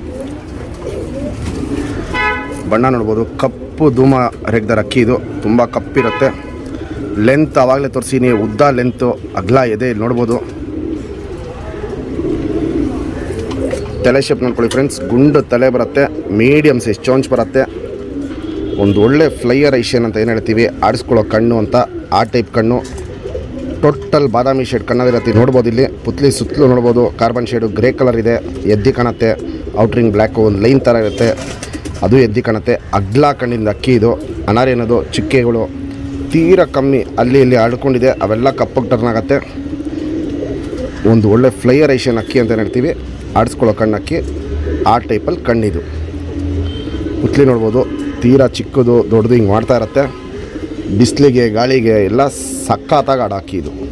ಬಣ್ಣ ನೋಡ್ಬೋದು ಕಪ್ಪು ಧೂಮ ರೇಗ್ದಾರ ಅಕ್ಕಿ ಇದು ತುಂಬ ಕಪ್ಪಿರುತ್ತೆ ಲೆಂತ್ ಆವಾಗಲೇ ತೋರಿಸಿನಿ ಉದ್ದ ಲೆಂತು ಅಗ್ಲ ಎದೆ ಇಲ್ಲಿ ನೋಡ್ಬೋದು ತಲೆ ಶೇಪ್ ನೋಡ್ಕೊಳ್ಳಿ ಫ್ರೆಂಡ್ಸ್ ಗುಂಡು ತಲೆ ಬರುತ್ತೆ ಮೀಡಿಯಮ್ ಸೈಜ್ ಚೋಂಚ್ ಬರುತ್ತೆ ಒಂದು ಒಳ್ಳೆ ಫ್ಲೈಯರ್ ಐಷನ್ ಅಂತ ಏನು ಹೇಳ್ತೀವಿ ಆಡಿಸ್ಕೊಳ್ಳೋ ಕಣ್ಣು ಅಂತ ಆ ಟೈಪ್ ಕಣ್ಣು ಟೋಟಲ್ ಬಾದಾಮಿ ಶೇಡ್ ಕಣ್ಣಲ್ಲಿರತ್ತೆ ನೋಡ್ಬೋದು ಇಲ್ಲಿ ಪುತ್ಲಿ ಸುತ್ತಲೂ ನೋಡ್ಬೋದು ಕಾರ್ಬನ್ ಶೇಡು ಗ್ರೇ ಕಲರ್ ಇದೆ ಎದ್ದಿ ಕಾಣುತ್ತೆ ಔಟ್ರಿಂಗ್ ಬ್ಲ್ಯಾಕು ಒಂದು ಲೈನ್ ಥರ ಇರುತ್ತೆ ಅದು ಎದ್ದಿ ಕಾಣುತ್ತೆ ಅಗ್ಲ ಕಣ್ಣಿಂದ ಅಕ್ಕಿ ಇದು ಅನಾರಿ ಅನ್ನೋದು ಚಿಕ್ಕೆಗಳು ತೀರಾ ಕಮ್ಮಿ ಅಲ್ಲಿ ಇಲ್ಲಿ ಆಡ್ಕೊಂಡಿದೆ ಅವೆಲ್ಲ ಕಪ್ಪಗೆ ಟರ್ನ್ ಆಗುತ್ತೆ ಒಂದು ಒಳ್ಳೆ ಫ್ಲೈಯರ್ ಐಷನ್ ಅಕ್ಕಿ ಅಂತ ಹೇಳ್ತೀವಿ ಆಡಿಸ್ಕೊಳ್ಳೋ ಕಣ್ಣು ಅಕ್ಕಿ ಆ ಟೈಪಲ್ಲಿ ಕಣ್ಣಿದು ಪುತ್ಲಿ ನೋಡ್ಬೋದು ತೀರಾ ಚಿಕ್ಕದು ದೊಡ್ಡದು ಹಿಂಗೆ ಮಾಡ್ತಾ ಇರುತ್ತೆ ಬಿಸಿಲಿಗೆ ಗಾಳಿಗೆ ಎಲ್ಲ ಸಖತ್ತಾಗಿ ಆಡ ಅಕ್ಕಿ ಇದು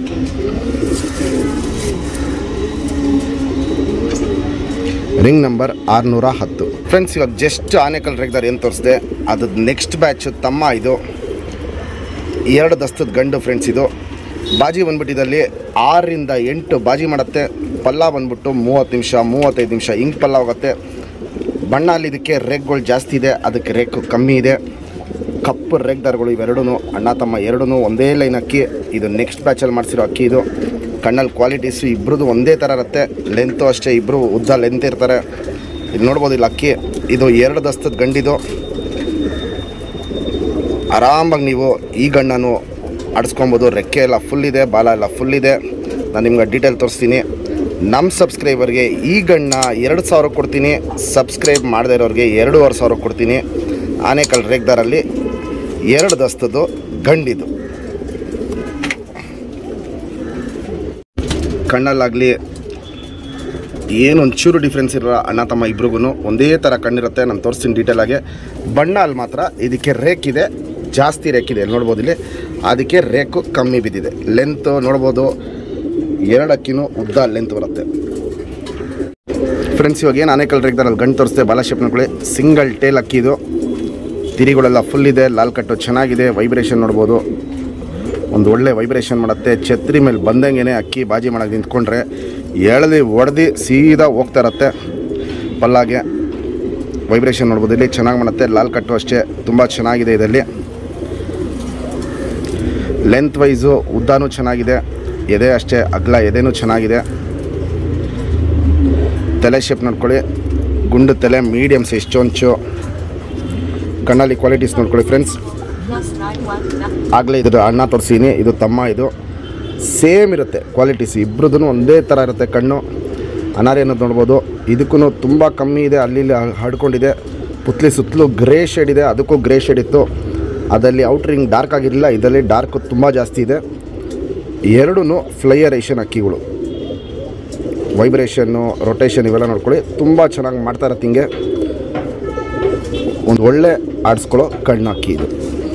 ರಿಂಗ್ ನಂಬರ್ ಆರುನೂರ ಹತ್ತು ಫ್ರೆಂಡ್ಸ್ ಇವಾಗ ಜಸ್ಟ್ ಆನೆಕಲ್ ರೇಗ್ದಾರ್ ಏನು ತೋರಿಸಿದೆ ಅದು ನೆಕ್ಸ್ಟ್ ಬ್ಯಾಚ್ ತಮ್ಮ ಇದು ಎರಡು ದಸ್ತದ ಗಂಡು ಫ್ರೆಂಡ್ಸ್ ಇದು ಬಾಜಿ ಬಂದ್ಬಿಟ್ಟಿದಲ್ಲಿ ಆರರಿಂದ ಎಂಟು ಬಾಜಿ ಮಾಡುತ್ತೆ ಪಲ್ಲ ಬಂದ್ಬಿಟ್ಟು ಮೂವತ್ತು ನಿಮಿಷ ಮೂವತ್ತೈದು ನಿಮಿಷ ಹಿಂಗೆ ಪಲ್ಲ ಹೋಗುತ್ತೆ ಬಣ್ಣ ಅಲ್ಲಿ ಇದಕ್ಕೆ ರೇಗ್ಗಳು ಜಾಸ್ತಿ ಇದೆ ಅದಕ್ಕೆ ರೇಕ್ ಕಮ್ಮಿ ಇದೆ ಕಪ್ಪು ರೇಗ್ದಾರ್ಗಳು ಇವೆರಡೂ ಅಣ್ಣ ತಮ್ಮ ಎರಡೂ ಒಂದೇ ಲೈನ್ ಅಕ್ಕಿ ಇದು ನೆಕ್ಸ್ಟ್ ಬ್ಯಾಚಲ್ಲಿ ಮಾಡಿಸಿರೋ ಅಕ್ಕಿ ಇದು ಕಣ್ಣಲ್ಲಿ ಕ್ವಾಲಿಟೀಸು ಇಬ್ರದ್ದು ಒಂದೇ ಥರ ಇರುತ್ತೆ ಲೆಂತು ಅಷ್ಟೇ ಇಬ್ಬರು ಉದ್ದ ಲೆಂತ್ ಇರ್ತಾರೆ ಇಲ್ಲಿ ನೋಡ್ಬೋದು ಇಲ್ಲಿ ಅಕ್ಕಿ ಇದು ಎರಡು ದಸ್ತದ ಗಂಡಿದು ಆರಾಮಾಗಿ ನೀವು ಈ ಗಣ್ಣನ್ನು ಆಡಿಸ್ಕೊಬೋದು ರೆಕ್ಕೆ ಎಲ್ಲ ಫುಲ್ ಇದೆ ಬಾಲ ಎಲ್ಲ ಫುಲ್ ಇದೆ ನಾನು ನಿಮ್ಗೆ ಡೀಟೇಲ್ ತೋರಿಸ್ತೀನಿ ನಮ್ಮ ಸಬ್ಸ್ಕ್ರೈಬರ್ಗೆ ಈ ಗಣ್ಣ ಎರಡು ಸಾವಿರ ಕೊಡ್ತೀನಿ ಸಬ್ಸ್ಕ್ರೈಬ್ ಮಾಡದೇ ಇರೋರಿಗೆ ಎರಡೂವರೆ ಸಾವಿರ ಕೊಡ್ತೀನಿ ಆನೆಕಲ್ ರೇಗ್ದಾರಲ್ಲಿ ಎರಡು ದಸ್ತದ್ದು ಗಂಡಿದು ಕಣ್ಣಲ್ಲಾಗಲಿ ಏನೊಂದು ಚೂರು ಡಿಫ್ರೆನ್ಸ್ ಇರೋ ಅಣ್ಣ ತಮ್ಮ ಇಬ್ರಿಗೂ ಒಂದೇ ಥರ ಕಣ್ಣಿರುತ್ತೆ ನಾನು ತೋರಿಸ್ತೀನಿ ಡೀಟೇಲಾಗಿ ಬಣ್ಣ ಅಲ್ಲಿ ಮಾತ್ರ ಇದಕ್ಕೆ ರೇಕ್ ಇದೆ ಜಾಸ್ತಿ ರೇಕ್ ಇದೆ ಇಲ್ಲಿ ನೋಡ್ಬೋದು ಇಲ್ಲಿ ಅದಕ್ಕೆ ರೇಕು ಕಮ್ಮಿ ಬಿದ್ದಿದೆ ಲೆಂತ್ ನೋಡ್ಬೋದು ಎರಡು ಅಕ್ಕಿನೂ ಉದ್ದ ಲೆಂತ್ ಬರುತ್ತೆ ಫ್ರೆಂಡ್ಸ್ ಇವಾಗ ಏನು ಆನೆಕಲ್ ರೇಗ್ದಾರಲ್ಲಿ ಗಂಟು ತೋರಿಸ್ತೆ ಬಾಲ ಶೇಪ್ ನೋಡ್ಕೊಳ್ಳಿ ಸಿಂಗಲ್ ಟೇಲ್ ಅಕ್ಕಿ ಇದು ತಿರಿಗಳೆಲ್ಲ ಫುಲ್ ಇದೆ ಲಾಲ್ ಕಟ್ಟು ಚೆನ್ನಾಗಿದೆ ವೈಬ್ರೇಷನ್ ನೋಡ್ಬೋದು ಒಂದು ಒಳ್ಳೆ ವೈಬ್ರೇಷನ್ ಮಾಡುತ್ತೆ ಛತ್ರಿ ಮೇಲೆ ಬಂದಂಗೆ ಅಕ್ಕಿ ಬಾಜಿ ಮಾಡೋಕೆ ನಿಂತ್ಕೊಂಡ್ರೆ ಎಳ್ದು ಒಡೆದು ಸೀದಾ ಹೋಗ್ತಾ ಇರತ್ತೆ ಪಲ್ಲಾಗೆ ವೈಬ್ರೇಷನ್ ನೋಡ್ಬೋದು ಇಲ್ಲಿ ಚೆನ್ನಾಗಿ ಮಾಡುತ್ತೆ ಲಾಲ್ ಕಟ್ಟು ಅಷ್ಟೇ ತುಂಬ ಚೆನ್ನಾಗಿದೆ ಇದರಲ್ಲಿ ಲೆಂತ್ ವೈಸು ಉದ್ದಾನೂ ಚೆನ್ನಾಗಿದೆ ಎದೆ ಅಷ್ಟೇ ಅಗ್ಲ ಎದೆನೂ ಚೆನ್ನಾಗಿದೆ ತಲೆ ಶೇಪ್ ನೋಡ್ಕೊಳ್ಳಿ ಗುಂಡು ತಲೆ ಮೀಡಿಯಮ್ ಸೈಜ್ ಚೊಂಚು ಕಣ್ಣಲ್ಲಿ ಕ್ವಾಲಿಟೀಸ್ ನೋಡ್ಕೊಳ್ಳಿ ಫ್ರೆಂಡ್ಸ್ ಆಗಲೇ ಇದ್ರ ಅಣ್ಣ ತೋರಿಸೀನಿ ಇದು ತಮ್ಮ ಇದು ಸೇಮ್ ಇರುತ್ತೆ ಕ್ವಾಲಿಟೀಸ್ ಇಬ್ರದ್ದು ಒಂದೇ ಥರ ಇರುತ್ತೆ ಕಣ್ಣು ಅನಾರಿ ಅನ್ನೋದು ನೋಡ್ಬೋದು ಇದಕ್ಕೂ ತುಂಬ ಕಮ್ಮಿ ಇದೆ ಅಲ್ಲಿ ಇಲ್ಲಿ ಹಡ್ಕೊಂಡಿದೆ ಪುತ್ಲಿ ಸುತ್ತಲೂ ಗ್ರೇ ಶೇಡ್ ಇದೆ ಅದಕ್ಕೂ ಗ್ರೇ ಶೇಡ್ ಇತ್ತು ಅದರಲ್ಲಿ ಔಟ್ರಿಂಗ್ ಡಾರ್ಕ್ ಆಗಿರಲಿಲ್ಲ ಇದರಲ್ಲಿ ಡಾರ್ಕ್ ತುಂಬ ಜಾಸ್ತಿ ಇದೆ ಎರಡೂ ಫ್ಲೈಯರೇಷನ್ ಅಕ್ಕಿಗಳು ವೈಬ್ರೇಷನ್ನು ರೊಟೇಷನ್ ಇವೆಲ್ಲ ನೋಡ್ಕೊಳ್ಳಿ ತುಂಬ ಚೆನ್ನಾಗಿ ಮಾಡ್ತಾ ಇರತ್ತೆ ಹಿಂಗೆ ಒಂದು ಒಳ್ಳೆ ಆಡಿಸ್ಕೊಳ್ಳೋ ಕಣ್ಣು ಅಕ್ಕಿ ಇದು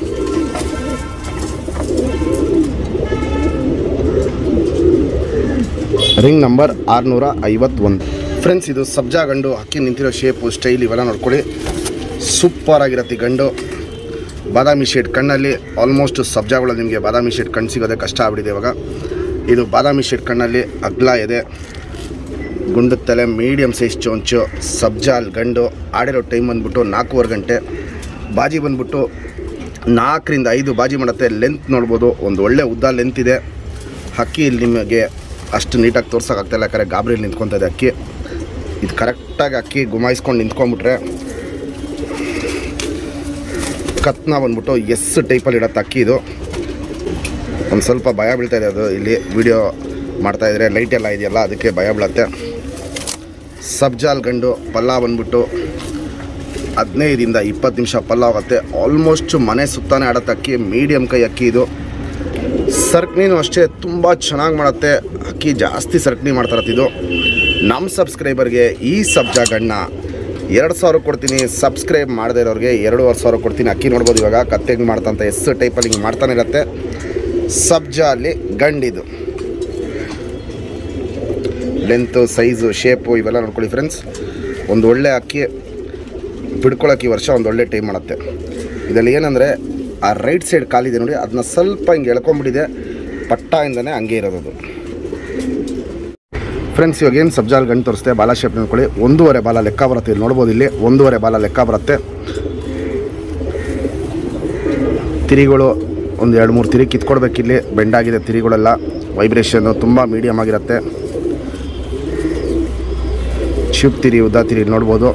ರಿಂಗ್ ನಂಬರ್ ಆರುನೂರ ಐವತ್ತೊಂದು ಫ್ರೆಂಡ್ಸ್ ಇದು ಸಬ್ಜಾ ಗಂಡು ಅಕ್ಕಿ ನಿಂತಿರೋ ಶೇಪು ಸ್ಟೈಲ್ ಇವೆಲ್ಲ ನೋಡ್ಕೊಳ್ಳಿ ಸೂಪರ್ ಆಗಿರತ್ತೆ ಈ ಗಂಡು ಬಾದಾಮಿ ಶೇಡ್ ಕಣ್ಣಲ್ಲಿ ಆಲ್ಮೋಸ್ಟ್ ಸಬ್ಜಾಗಳಲ್ಲಿ ನಿಮಗೆ ಬಾದಾಮಿ ಶೇಡ್ ಕಣ್ಣು ಸಿಗೋದೇ ಕಷ್ಟ ಆಗ್ಬಿಟ್ಟಿದೆ ಇವಾಗ ಇದು ಬಾದಾಮಿ ಶೇಡ್ ಕಣ್ಣಲ್ಲಿ ಅಗ್ಲ ಇದೆ ಗುಂಡು ತಲೆ ಮೀಡಿಯಮ್ ಸೈಜ್ ಚೊಂಚು ಸಬ್ಜಾಲ್ ಗಂಡು ಆಡಿರೋ ಟೈಮ್ ಬಂದ್ಬಿಟ್ಟು ನಾಲ್ಕೂವರೆ ಗಂಟೆ ಬಾಜಿ ಬಂದ್ಬಿಟ್ಟು ನಾಲ್ಕರಿಂದ ಐದು ಬಾಜಿ ಮಾಡುತ್ತೆ ಲೆಂತ್ ನೋಡ್ಬೋದು ಒಂದು ಒಳ್ಳೆ ಉದ್ದ ಲೆಂತ್ ಇದೆ ಅಕ್ಕಿ ಇಲ್ಲಿ ನಿಮಗೆ ಅಷ್ಟು ನೀಟಾಗಿ ತೋರ್ಸೋಕ್ಕಾಗ್ತಾಯಿಲ್ಲ ಯಾಕಂದರೆ ಗಾಬರಿಯಲ್ಲಿ ನಿಂತ್ಕೊತದೆ ಅಕ್ಕಿ ಇದು ಕರೆಕ್ಟಾಗಿ ಅಕ್ಕಿ ಗುಮಾಯಿಸ್ಕೊಂಡು ನಿಂತ್ಕೊಂಡ್ಬಿಟ್ರೆ ಕತ್ನ ಬಂದ್ಬಿಟ್ಟು ಎಸ್ ಟೈಪಲ್ಲಿ ಇಡತ್ತೆ ಅಕ್ಕಿ ಇದು ಒಂದು ಸ್ವಲ್ಪ ಭಯ ಬೀಳ್ತಾ ಇದೆ ಅದು ಇಲ್ಲಿ ವಿಡಿಯೋ ಮಾಡ್ತಾಯಿದ್ರೆ ಲೈಟ್ ಎಲ್ಲ ಇದೆಯಲ್ಲ ಅದಕ್ಕೆ ಭಯ ಬೀಳತ್ತೆ ಸಬ್ಜಾಲ್ ಗಂಡು ಪಲ್ಲ ಬಂದ್ಬಿಟ್ಟು ಹದಿನೈದರಿಂದ ಇಪ್ಪತ್ತು ನಿಮಿಷ ಪಲ್ಲ ಆಗುತ್ತೆ ಆಲ್ಮೋಸ್ಟ್ ಮನೆ ಸುತ್ತಾನೆ ಆಡತ್ತೆ ಅಕ್ಕಿ ಮೀಡಿಯಮ್ ಕೈ ಅಕ್ಕಿ ಇದು ಸರ್ಕ್ನಿನೂ ಅಷ್ಟೇ ತುಂಬ ಚೆನ್ನಾಗಿ ಮಾಡುತ್ತೆ ಅಕ್ಕಿ ಜಾಸ್ತಿ ಸರ್ಕ್ನಿ ಮಾಡ್ತಾರತ್ತೆ ಇದು ನಮ್ಮ ಸಬ್ಸ್ಕ್ರೈಬರ್ಗೆ ಈ ಸಬ್ಜಾ ಗಣ್ಣ ಎರಡು ಸಾವಿರ ಕೊಡ್ತೀನಿ ಸಬ್ಸ್ಕ್ರೈಬ್ ಮಾಡದೇ ಇರೋರಿಗೆ ಎರಡೂವರೆ ಸಾವಿರ ಕೊಡ್ತೀನಿ ಅಕ್ಕಿ ನೋಡ್ಬೋದು ಇವಾಗ ಕತ್ತೆಗೆ ಮಾಡ್ತಂತ ಎಸ್ ಟೈಪಲ್ಲಿ ಹಿಂಗೆ ಮಾಡ್ತಾನೆ ಇರುತ್ತೆ ಸಬ್ಜಾ ಅಲ್ಲಿ ಗಂಡಿದು ಲೆಂತು ಸೈಜು ಶೇಪು ಇವೆಲ್ಲ ನೋಡ್ಕೊಳ್ಳಿ ಫ್ರೆಂಡ್ಸ್ ಒಂದು ಒಳ್ಳೆ ಅಕ್ಕಿ ಬಿಡ್ಕೊಳಕ್ಕೆ ಈ ವರ್ಷ ಒಂದು ಒಳ್ಳೆ ಟೈಮ್ ಮಾಡುತ್ತೆ ಇದರಲ್ಲಿ ಏನಂದರೆ ಆ ರೈಟ್ ಸೈಡ್ ಕಾಲಿದೆ ನೋಡಿ ಅದನ್ನ ಸ್ವಲ್ಪ ಹಿಂಗೆ ಎಳ್ಕೊಂಬಿಟ್ಟಿದೆ ಪಟ್ಟಾಯಿಂದನೇ ಹಂಗೆ ಇರೋದು ಫ್ರೆಂಡ್ಸ್ ಇವಾಗ ಏನು ಸಬ್ಜಾಲ್ ಗಂಟು ತೋರಿಸ್ತೆ ಬಾಲ ಶೇಪ್ ನೋಡ್ಕೊಳ್ಳಿ ಒಂದೂವರೆ ಬಾಲ ಲೆಕ್ಕ ಬರುತ್ತೆ ಇಲ್ಲಿ ನೋಡ್ಬೋದು ಇಲ್ಲಿ ಒಂದೂವರೆ ಬಾಲ ಲೆಕ್ಕ ಬರುತ್ತೆ ತಿರಿಗಳು ಒಂದು ಎರಡು ಮೂರು ತಿರಿ ಕಿತ್ಕೊಡ್ಬೇಕಿಲ್ಲಿ ಬೆಂಡಾಗಿದೆ ತಿರಿಗಳೆಲ್ಲ ವೈಬ್ರೇಷನ್ನು ತುಂಬ ಮೀಡಿಯಮ್ ಆಗಿರುತ್ತೆ ಶಿಪ್ ತಿರಿ ಉದ್ದ ತಿರಿ ಇಲ್ಲಿ ನೋಡ್ಬೋದು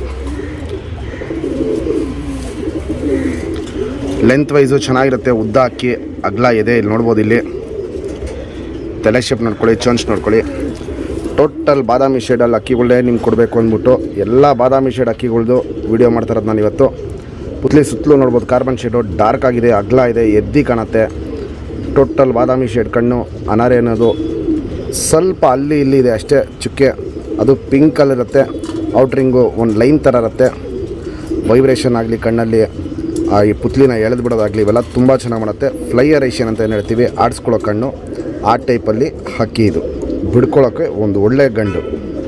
ಲೆಂತ್ ವೈಸು ಚೆನ್ನಾಗಿರುತ್ತೆ ಉದ್ದ ಅಕ್ಕಿ ಅಗ್ಲ ಇದೆ ಇಲ್ಲಿ ನೋಡ್ಬೋದು ಇಲ್ಲಿ ತಲೆ ಶೇಪ್ ನೋಡ್ಕೊಳ್ಳಿ ಚೊಂಚ್ ನೋಡ್ಕೊಳ್ಳಿ ಟೋಟಲ್ ಬಾದಾಮಿ ಶೇಡಲ್ಲಿ ಅಕ್ಕಿಗಳೇ ನಿಮ್ಗೆ ಕೊಡಬೇಕು ಅಂದ್ಬಿಟ್ಟು ಎಲ್ಲ ಬಾದಾಮಿ ಶೇಡ್ ಅಕ್ಕಿಗಳ್ದು ವೀಡಿಯೋ ಮಾಡ್ತಾರದು ನಾನು ಇವತ್ತು ಪುತ್ಲಿ ಸುತ್ತಲೂ ನೋಡ್ಬೋದು ಕಾರ್ಬನ್ ಶೇಡು ಡಾರ್ಕ್ ಆಗಿದೆ ಅಗ್ಲ ಇದೆ ಎದ್ದಿ ಕಾಣುತ್ತೆ ಟೋಟಲ್ ಬಾದಾಮಿ ಶೇಡ್ ಕಣ್ಣು ಅನಾರೆ ಅನ್ನೋದು ಸ್ವಲ್ಪ ಅಲ್ಲಿ ಇಲ್ಲಿ ಇದೆ ಅಷ್ಟೇ ಚುಕ್ಕೆ ಅದು ಪಿಂಕಲ್ಲಿ ಇರುತ್ತೆ ಔಟ್ರಿಂಗು ಒಂದು ಲೈನ್ ಥರ ಇರುತ್ತೆ ವೈಬ್ರೇಷನ್ ಆಗಲಿ ಕಣ್ಣಲ್ಲಿ ಆ ಈ ಪುತ್ಲಿನ ಎಳೆದು ಬಿಡೋದಾಗಲಿ ಇವೆಲ್ಲ ತುಂಬ ಚೆನ್ನಾಗಿ ಮಾಡುತ್ತೆ ಫ್ಲೈಯರ್ ಏಷಿಯನ್ ಅಂತ ಏನು ಹೇಳ್ತೀವಿ ಆಡಿಸ್ಕೊಳ್ಳೋ ಕಣ್ಣು ಆ ಟೈಪಲ್ಲಿ ಹಕ್ಕಿ ಇದು ಬಿಡ್ಕೊಳ್ಳೋಕ್ಕೆ ಒಂದು ಒಳ್ಳೆಯ ಗಂಡು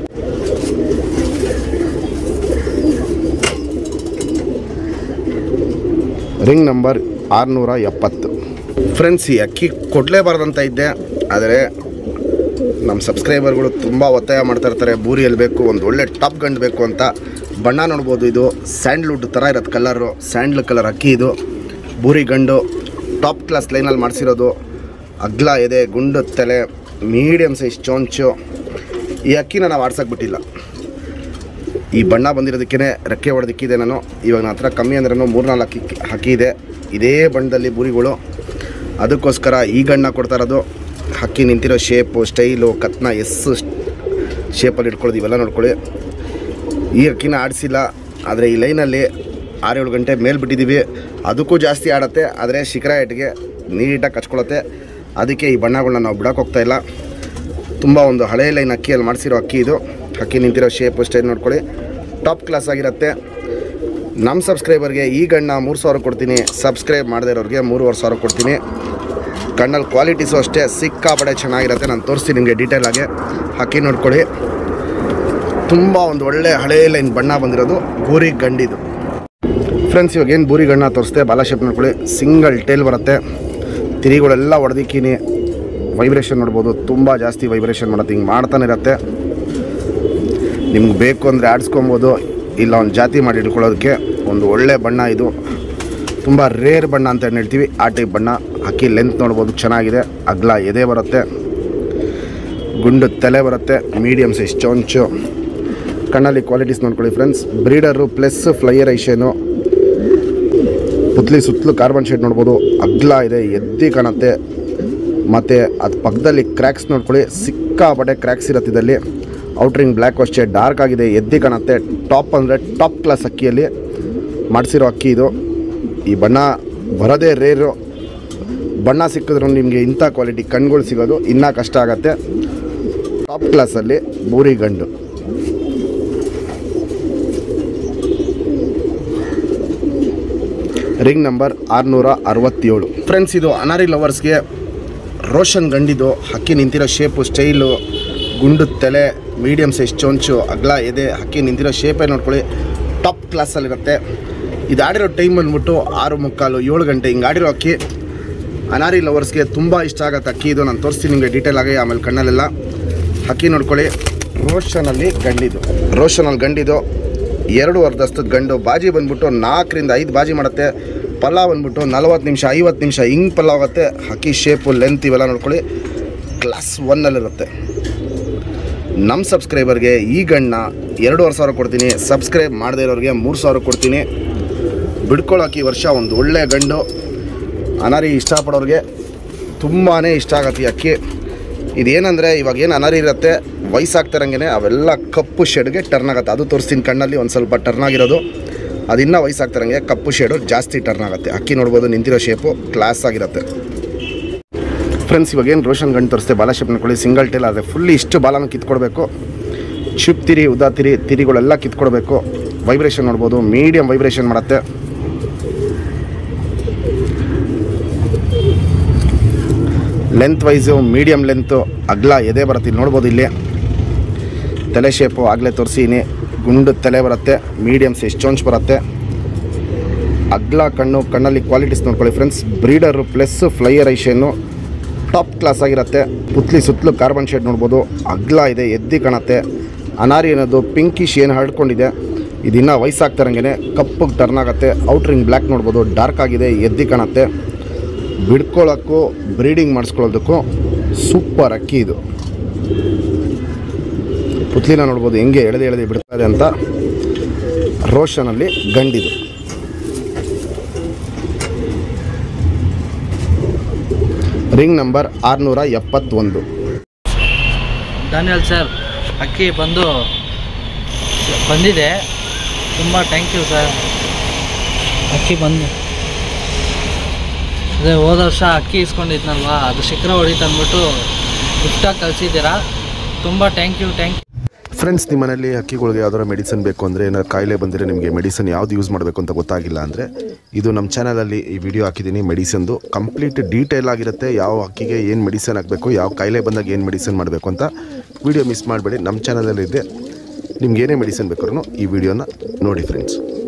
ರಿಂಗ್ ನಂಬರ್ ಆರುನೂರ ಎಪ್ಪತ್ತು ಫ್ರೆಂಡ್ಸ್ ಈ ಅಕ್ಕಿ ಕೊಡಲೇಬಾರ್ದಂತ ಇದ್ದೆ ಆದರೆ ನಮ್ಮ ಸಬ್ಸ್ಕ್ರೈಬರ್ಗಳು ತುಂಬ ಒತ್ತಾಯ ಮಾಡ್ತಾ ಇರ್ತಾರೆ ಬೂರಿಯಲ್ಲಿ ಬೇಕು ಒಂದು ಒಳ್ಳೆ ಟಾಪ್ ಗಂಡು ಬೇಕು ಅಂತ ಬಣ್ಣ ನೋಡ್ಬೋದು ಇದು ಸ್ಯಾಂಡ್ಲ್ವುಡ್ ಥರ ಇರೋದು ಕಲರು ಸ್ಯಾಂಡ್ಲ್ ಕಲರ್ ಅಕ್ಕಿ ಇದು ಬೂರಿ ಗಂಡು ಟಾಪ್ ಕ್ಲಾಸ್ ಲೈನಲ್ಲಿ ಮಾಡಿಸಿರೋದು ಅಗ್ಲ ಇದೆ ಗುಂಡು ತಲೆ ಮೀಡಿಯಮ್ ಸೈಜ್ ಚೊಂಚು ಈ ಅಕ್ಕಿನ ನಾವು ಆಡ್ಸಕ್ಕೆ ಬಿಟ್ಟಿಲ್ಲ ಈ ಬಣ್ಣ ಬಂದಿರೋದಕ್ಕೇ ರೆಕ್ಕೆ ಹೊಡೆದಿಕ್ಕಿದೆ ನಾನು ಇವಾಗ ನನ್ನ ಹತ್ರ ಕಮ್ಮಿ ಅಂದ್ರೂ ಮೂರ್ನಾಲ್ಕು ಅಕ್ಕಿ ಹಕ್ಕಿ ಇದೆ ಇದೇ ಬಣ್ಣದಲ್ಲಿ ಬೂರಿಗಳು ಅದಕ್ಕೋಸ್ಕರ ಈ ಗಣ್ಣ ಕೊಡ್ತಾ ಇರೋದು ಹಕ್ಕಿ ನಿಂತಿರೋ ಶೇಪು ಸ್ಟೈಲು ಕತ್ನ ಎಸ್ಸು ಶೇಪಲ್ಲಿ ಇಟ್ಕೊಳ್ಳೋದು ಇವೆಲ್ಲ ನೋಡ್ಕೊಳ್ಳಿ ಈ ಅಕ್ಕಿನ ಆಡಿಸಿಲ್ಲ ಆದರೆ ಈ ಲೈನಲ್ಲಿ ಆರೇಳು ಗಂಟೆ ಮೇಲೆ ಬಿಟ್ಟಿದ್ದೀವಿ ಅದಕ್ಕೂ ಜಾಸ್ತಿ ಆಡತ್ತೆ ಆದರೆ ಶಿಖರ ಏಟ್ಗೆ ನೀಟಾಗಿ ಕಚ್ಕೊಳತ್ತೆ ಅದಕ್ಕೆ ಈ ಬಣ್ಣಗಳನ್ನ ನಾವು ಬಿಡೋಕೆ ಹೋಗ್ತಾ ಇಲ್ಲ ತುಂಬ ಒಂದು ಹಳೆ ಲೈನ್ ಅಕ್ಕಿಯಲ್ಲಿ ಮಾಡಿಸಿರೋ ಅಕ್ಕಿ ಇದು ಅಕ್ಕಿ ನಿಂತಿರೋ ಶೇಪು ಸ್ಟೈಲ್ ನೋಡ್ಕೊಳ್ಳಿ ಟಾಪ್ ಕ್ಲಾಸ್ ಆಗಿರುತ್ತೆ ನಮ್ಮ ಸಬ್ಸ್ಕ್ರೈಬರ್ಗೆ ಈ ಗಣ್ಣ ಮೂರು ಸಾವಿರ ಕೊಡ್ತೀನಿ ಸಬ್ಸ್ಕ್ರೈಬ್ ಮಾಡದೇ ಇರೋರಿಗೆ ಮೂರುವರೆ ಸಾವಿರ ಕೊಡ್ತೀನಿ ಕಣ್ಣಲ್ಲಿ ಕ್ವಾಲಿಟೀಸು ಅಷ್ಟೇ ಸಿಕ್ಕಾಪಡೆ ಚೆನ್ನಾಗಿರುತ್ತೆ ನಾನು ತೋರಿಸ್ತೀನಿ ನಿಮಗೆ ಡೀಟೇಲಾಗಿ ಅಕ್ಕಿ ನೋಡ್ಕೊಳ್ಳಿ ತುಂಬ ಒಂದು ಒಳ್ಳೆ ಹಳೆ ಲೈನ್ ಬಣ್ಣ ಬಂದಿರೋದು ಬೂರಿ ಗಂಡಿದು ಫ್ರೆಂಡ್ಸ್ ಇವಾಗ ಏನು ಬೂರಿ ಗಣ್ಣ ತೋರಿಸ್ತೆ ಬಾಲ ಶೇಪ್ ನೋಡ್ಕೊಳ್ಳಿ ಸಿಂಗಲ್ ಟೇಲ್ ಬರುತ್ತೆ ತಿರಿಗಳೆಲ್ಲ ಹೊಡೆದಿಕ್ಕಿನಿ ವೈಬ್ರೇಷನ್ ನೋಡ್ಬೋದು ತುಂಬ ಜಾಸ್ತಿ ವೈಬ್ರೇಷನ್ ಮಾಡುತ್ತೆ ಹಿಂಗೆ ಮಾಡ್ತಾನೆ ಇರುತ್ತೆ ನಿಮ್ಗೆ ಬೇಕು ಅಂದರೆ ಆಡಿಸ್ಕೊಬೋದು ಇಲ್ಲ ಒಂದು ಜಾತಿ ಮಾಡಿ ಇಟ್ಕೊಳ್ಳೋದಕ್ಕೆ ಒಂದು ಒಳ್ಳೆ ಬಣ್ಣ ಇದು ತುಂಬ ರೇರ್ ಬಣ್ಣ ಅಂತ ಏನ್ ಹೇಳ್ತೀವಿ ಆ ಟೈಪ್ ಬಣ್ಣ ಅಕ್ಕಿ ಲೆಂತ್ ನೋಡ್ಬೋದು ಚೆನ್ನಾಗಿದೆ ಅಗ್ಲ ಎದೆ ಬರುತ್ತೆ ಗುಂಡು ತಲೆ ಬರುತ್ತೆ ಮೀಡಿಯಮ್ ಸೈಜ್ ಚೊಂಚು ಕಣ್ಣಲ್ಲಿ ಕ್ವಾಲಿಟೀಸ್ ನೋಡ್ಕೊಳ್ಳಿ ಫ್ರೆಂಡ್ಸ್ ಬ್ರೀಡರು ಪ್ಲಸ್ ಫ್ಲೈಯರ್ ಐಷೇನು ಪುತ್ಲಿ ಸುತ್ತಲೂ ಕಾರ್ಬನ್ ಶೇಡ್ ನೋಡ್ಬೋದು ಅಗ್ಲ ಇದೆ ಎದ್ದಿ ಕಾಣುತ್ತೆ ಮತ್ತು ಅದು ಪಕ್ಕದಲ್ಲಿ ಕ್ರ್ಯಾಕ್ಸ್ ನೋಡ್ಕೊಳ್ಳಿ ಸಿಕ್ಕಾಪಟ್ಟೆ ಕ್ರ್ಯಾಕ್ಸ್ ಇರುತ್ತೆ ಇದರಲ್ಲಿ ಔಟ್ರಿಂಗ್ ಬ್ಲ್ಯಾಕ್ ಅಷ್ಟೇ ಡಾರ್ಕ್ ಆಗಿದೆ ಎದ್ದಿ ಕಾಣುತ್ತೆ ಟಾಪ್ ಅಂದರೆ ಟಾಪ್ ಕ್ಲಾಸ್ ಅಕ್ಕಿಯಲ್ಲಿ ಮಾಡಿಸಿರೋ ಅಕ್ಕಿ ಇದು ಈ ಬಣ್ಣ ಬರೋದೇ ರೇರು ಬಣ್ಣ ಸಿಕ್ಕಿದ್ರು ನಿಮಗೆ ಇಂಥ ಕ್ವಾಲಿಟಿ ಕಣ್ಗಳು ಸಿಗೋದು ಇನ್ನೂ ಕಷ್ಟ ಆಗುತ್ತೆ ಟಾಪ್ ಕ್ಲಾಸಲ್ಲಿ ಬೂರಿ ಗಂಡು ರಿಂಗ್ ನಂಬರ್ ಆರುನೂರ ಅರವತ್ತೇಳು ಫ್ರೆಂಡ್ಸ್ ಇದು ಅನಾರಿ ಲವರ್ಸ್ಗೆ ರೋಷನ್ ಗಂಡಿದು ಹಕ್ಕಿ ನಿಂತಿರೋ ಶೇಪು ಸ್ಟೈಲು ಗುಂಡು ತಲೆ ಮೀಡಿಯಮ್ ಸೈಜ್ ಚೊಂಚು ಅಗ್ಲ ಎದೆ ಹಕ್ಕಿ ನಿಂತಿರೋ ಶೇಪೇ ನೋಡ್ಕೊಳ್ಳಿ ಟಾಪ್ ಕ್ಲಾಸಲ್ಲಿರುತ್ತೆ ಇದು ಆಡಿರೋ ಟೈಮ್ ಬಂದ್ಬಿಟ್ಟು ಆರು ಮುಕ್ಕಾಲು ಏಳು ಗಂಟೆ ಹಿಂಗೆ ಆಡಿರೋ ಅಕ್ಕಿ ಅನಾರಿ ಲವರ್ಸ್ಗೆ ತುಂಬ ಇಷ್ಟ ಆಗತ್ತೆ ಅಕ್ಕಿ ಇದು ನಾನು ತೋರಿಸ್ತೀನಿ ನಿಮಗೆ ಡೀಟೇಲ್ ಆಗಿ ಆಮೇಲೆ ಕಣ್ಣಲ್ಲೆಲ್ಲ ಅಕ್ಕಿ ನೋಡ್ಕೊಳ್ಳಿ ರೋಷನಲ್ಲಿ ಗಂಡಿದು ರೋಷನಲ್ಲಿ ಗಂಡಿದು ಎರಡು ಅರ್ಧಸ್ತದ ಗಂಡು ಬಾಜಿ ಬಂದ್ಬಿಟ್ಟು ನಾಲ್ಕರಿಂದ ಐದು ಬಾಜಿ ಮಾಡುತ್ತೆ ಪಲಾವ್ ಬಂದ್ಬಿಟ್ಟು ನಲ್ವತ್ತು ನಿಮಿಷ ಐವತ್ತು ನಿಮಿಷ ಹಿಂಗೆ ಪಲಾವ್ ಆಗುತ್ತೆ ಹಕ್ಕಿ ಶೇಪು ಲೆಂತ್ ಇವೆಲ್ಲ ನೋಡ್ಕೊಳ್ಳಿ ಕ್ಲಾಸ್ ಒನ್ನಲ್ಲಿರುತ್ತೆ ನಮ್ಮ ಸಬ್ಸ್ಕ್ರೈಬರ್ಗೆ ಈ ಗಣ್ಣ ಎರಡೂವರೆ ಸಾವಿರ ಕೊಡ್ತೀನಿ ಸಬ್ಸ್ಕ್ರೈಬ್ ಮಾಡದೇ ಇರೋರಿಗೆ ಮೂರು ಸಾವಿರ ಕೊಡ್ತೀನಿ ಬಿಡ್ಕೊಳ್ಳೋಕೆ ಈ ವರ್ಷ ಒಂದು ಒಳ್ಳೆಯ ಗಂಡು ಅನಾರಿ ಇಷ್ಟಪಡೋರಿಗೆ ತುಂಬಾ ಇಷ್ಟ ಆಗತ್ತೆ ಈ ಅಕ್ಕಿ ಇದೇನಂದರೆ ಇವಾಗ ಏನು ಅನಾರಿ ಇರುತ್ತೆ ವಯಸ್ಸಾಗ್ತಿರಂಗೆ ಅವೆಲ್ಲ ಕಪ್ಪು ಶೇಡ್ಗೆ ಟರ್ನ್ ಆಗುತ್ತೆ ಅದು ತೋರಿಸ್ತೀನಿ ಕಣ್ಣಲ್ಲಿ ಒಂದು ಸ್ವಲ್ಪ ಟರ್ನ್ ಆಗಿರೋದು ಅದಿನ್ನೂ ವಯಸ್ಸಾಗ್ತಿರಂಗೆ ಕಪ್ಪು ಶೇಡು ಜಾಸ್ತಿ ಟರ್ನ್ ಆಗುತ್ತೆ ಅಕ್ಕಿ ನೋಡ್ಬೋದು ನಿಂತಿರೋ ಶೇಪು ಕ್ಲಾಸ್ ಆಗಿರುತ್ತೆ ಫ್ರೆಂಡ್ಸ್ ಇವಾಗ ಏನು ರೋಷನ್ ಗಂಡು ತೋರಿಸ್ತೆ ಬಾಲ ಶೇಪ್ ನೋಡ್ಕೊಳ್ಳಿ ಸಿಂಗಲ್ ಟೇಲ್ ಆದರೆ ಫುಲ್ಲಿ ಇಷ್ಟು ಬಾಲನ ಕಿತ್ಕೊಡ್ಬೇಕು ಚಿಪ್ ತಿರಿ ಉದಾ ತಿರಿ ತಿರಿಗಳೆಲ್ಲ ಕಿತ್ಕೊಡ್ಬೇಕು ವೈಬ್ರೇಷನ್ ನೋಡ್ಬೋದು ಮೀಡಿಯಮ್ ವೈಬ್ರೇಷನ್ ಮಾಡುತ್ತೆ ಲೆಂತ್ ವೈಸು ಮೀಡಿಯಮ್ ಲೆಂತು ಅಗ್ಲ ಎದೆ ಬರುತ್ತೆ ಇಲ್ಲಿ ನೋಡ್ಬೋದು ಇಲ್ಲಿ ತಲೆ ಶೇಪು ಆಗಲೇ ತೋರಿಸಿನಿ ಗುಂಡು ತಲೆ ಬರುತ್ತೆ ಮೀಡಿಯಮ್ ಸೈಜ್ ಚೊಂಚ್ ಬರುತ್ತೆ ಅಗ್ಲ ಕಣ್ಣು ಕಣ್ಣಲ್ಲಿ ಕ್ವಾಲಿಟೀಸ್ ನೋಡ್ಕೊಳ್ಳಿ ಫ್ರೆಂಡ್ಸ್ ಬ್ರೀಡರು ಪ್ಲಸ್ ಫ್ಲೈಯರ್ ಐಷನ್ನು ಟಾಪ್ ಕ್ಲಾಸ್ ಆಗಿರುತ್ತೆ ಪುತ್ಲಿ ಸುತ್ತಲೂ ಕಾರ್ಬನ್ ಶೇಡ್ ನೋಡ್ಬೋದು ಅಗ್ಲ ಇದೆ ಎದ್ದಿ ಕಾಣುತ್ತೆ ಅನಾರಿ ಅನ್ನೋದು ಪಿಂಕಿಶ್ ಏನು ಹರಡ್ಕೊಂಡಿದೆ ಇದಿನ್ನೂ ವಯಸ್ಸಾಗ್ತಾರಂಗೆ ಕಪ್ಪಗೆ ಟರ್ನ್ ಆಗುತ್ತೆ ಔಟ್ರಿಂಗ್ ಬ್ಲ್ಯಾಕ್ ನೋಡ್ಬೋದು ಡಾರ್ಕ್ ಆಗಿದೆ ಎದ್ದಿ ಕಾಣುತ್ತೆ ಬಿಡ್ಕೊಳ್ಳೋಕ್ಕೂ ಬ್ರೀಡಿಂಗ್ ಮಾಡಿಸ್ಕೊಳ್ಳೋದಕ್ಕೂ ಸೂಪರ್ ಅಕ್ಕಿ ಇದು ಪುತ್ಲಿನ ನೋಡ್ಬೋದು ಹೆಂಗೆ ಎಳೆದು ಎಳೆದು ಬಿಡ್ತಾ ಇದೆ ಅಂತ ರೋಷನಲ್ಲಿ ಗಂಡಿದು ರಿಂಗ್ ನಂಬರ್ ಆರುನೂರ ಎಪ್ಪತ್ತೊಂದು ಡ್ಯಾನಿಯಲ್ ಸರ್ ಅಕ್ಕಿ ಬಂದು ಬಂದಿದೆ ತುಂಬ ಥ್ಯಾಂಕ್ ಯು ಸರ್ ಅಕ್ಕಿ ಬಂದು ಅದೇ ಹೋದ ವರ್ಷ ಅಕ್ಕಿ ಇಸ್ಕೊಂಡಿದ್ನಲ್ವಾ ಅದು ಶಿಖರ ಹೊಡಿತು ಅಂದ್ಬಿಟ್ಟು ಗಿಫ್ಟಾಗಿ ಕಳಿಸಿದ್ದೀರಾ ತುಂಬ thank you thank you friends ನಿಮ್ಮ ಮನೇಲಿ ಹಕ್ಕಿಗಳಿಗೆ ಯಾವ್ದಾರ ಮೆಡಿಸನ್ ಬೇಕು ಅಂದರೆ ಏನಾದ್ರು ಕಾಯಿಲೆ ಬಂದರೆ ನಿಮಗೆ ಮೆಡಿಸನ್ ಯಾವ್ದು ಯೂಸ್ ಮಾಡಬೇಕು ಅಂತ ಗೊತ್ತಾಗಿಲ್ಲ ಅಂದರೆ ಇದು ನಮ್ಮ ಚಾನಲಲ್ಲಿ ಈ ವಿಡಿಯೋ ಹಾಕಿದ್ದೀನಿ ಮೆಡಿಸನ್ದು ಕಂಪ್ಲೀಟ್ ಡೀಟೇಲ್ ಆಗಿರುತ್ತೆ ಯಾವ ಹಕ್ಕಿಗೆ ಏನು ಮೆಡಿಸನ್ ಹಾಕಬೇಕು ಯಾವ ಕಾಯಿಲೆ ಬಂದಾಗ ಏನು ಮೆಡಿಸನ್ ಮಾಡಬೇಕು ಅಂತ ವಿಡಿಯೋ ಮಿಸ್ ಮಾಡಬೇಡಿ ನಮ್ಮ ಚಾನಲಲ್ಲಿ ಇದೆ ನಿಮ್ಗೆ ಏನೇ ಮೆಡಿಸನ್ ಬೇಕಾದ್ರೂ ಈ ವಿಡಿಯೋನ ನೋಡಿ ಫ್ರೆಂಡ್ಸ್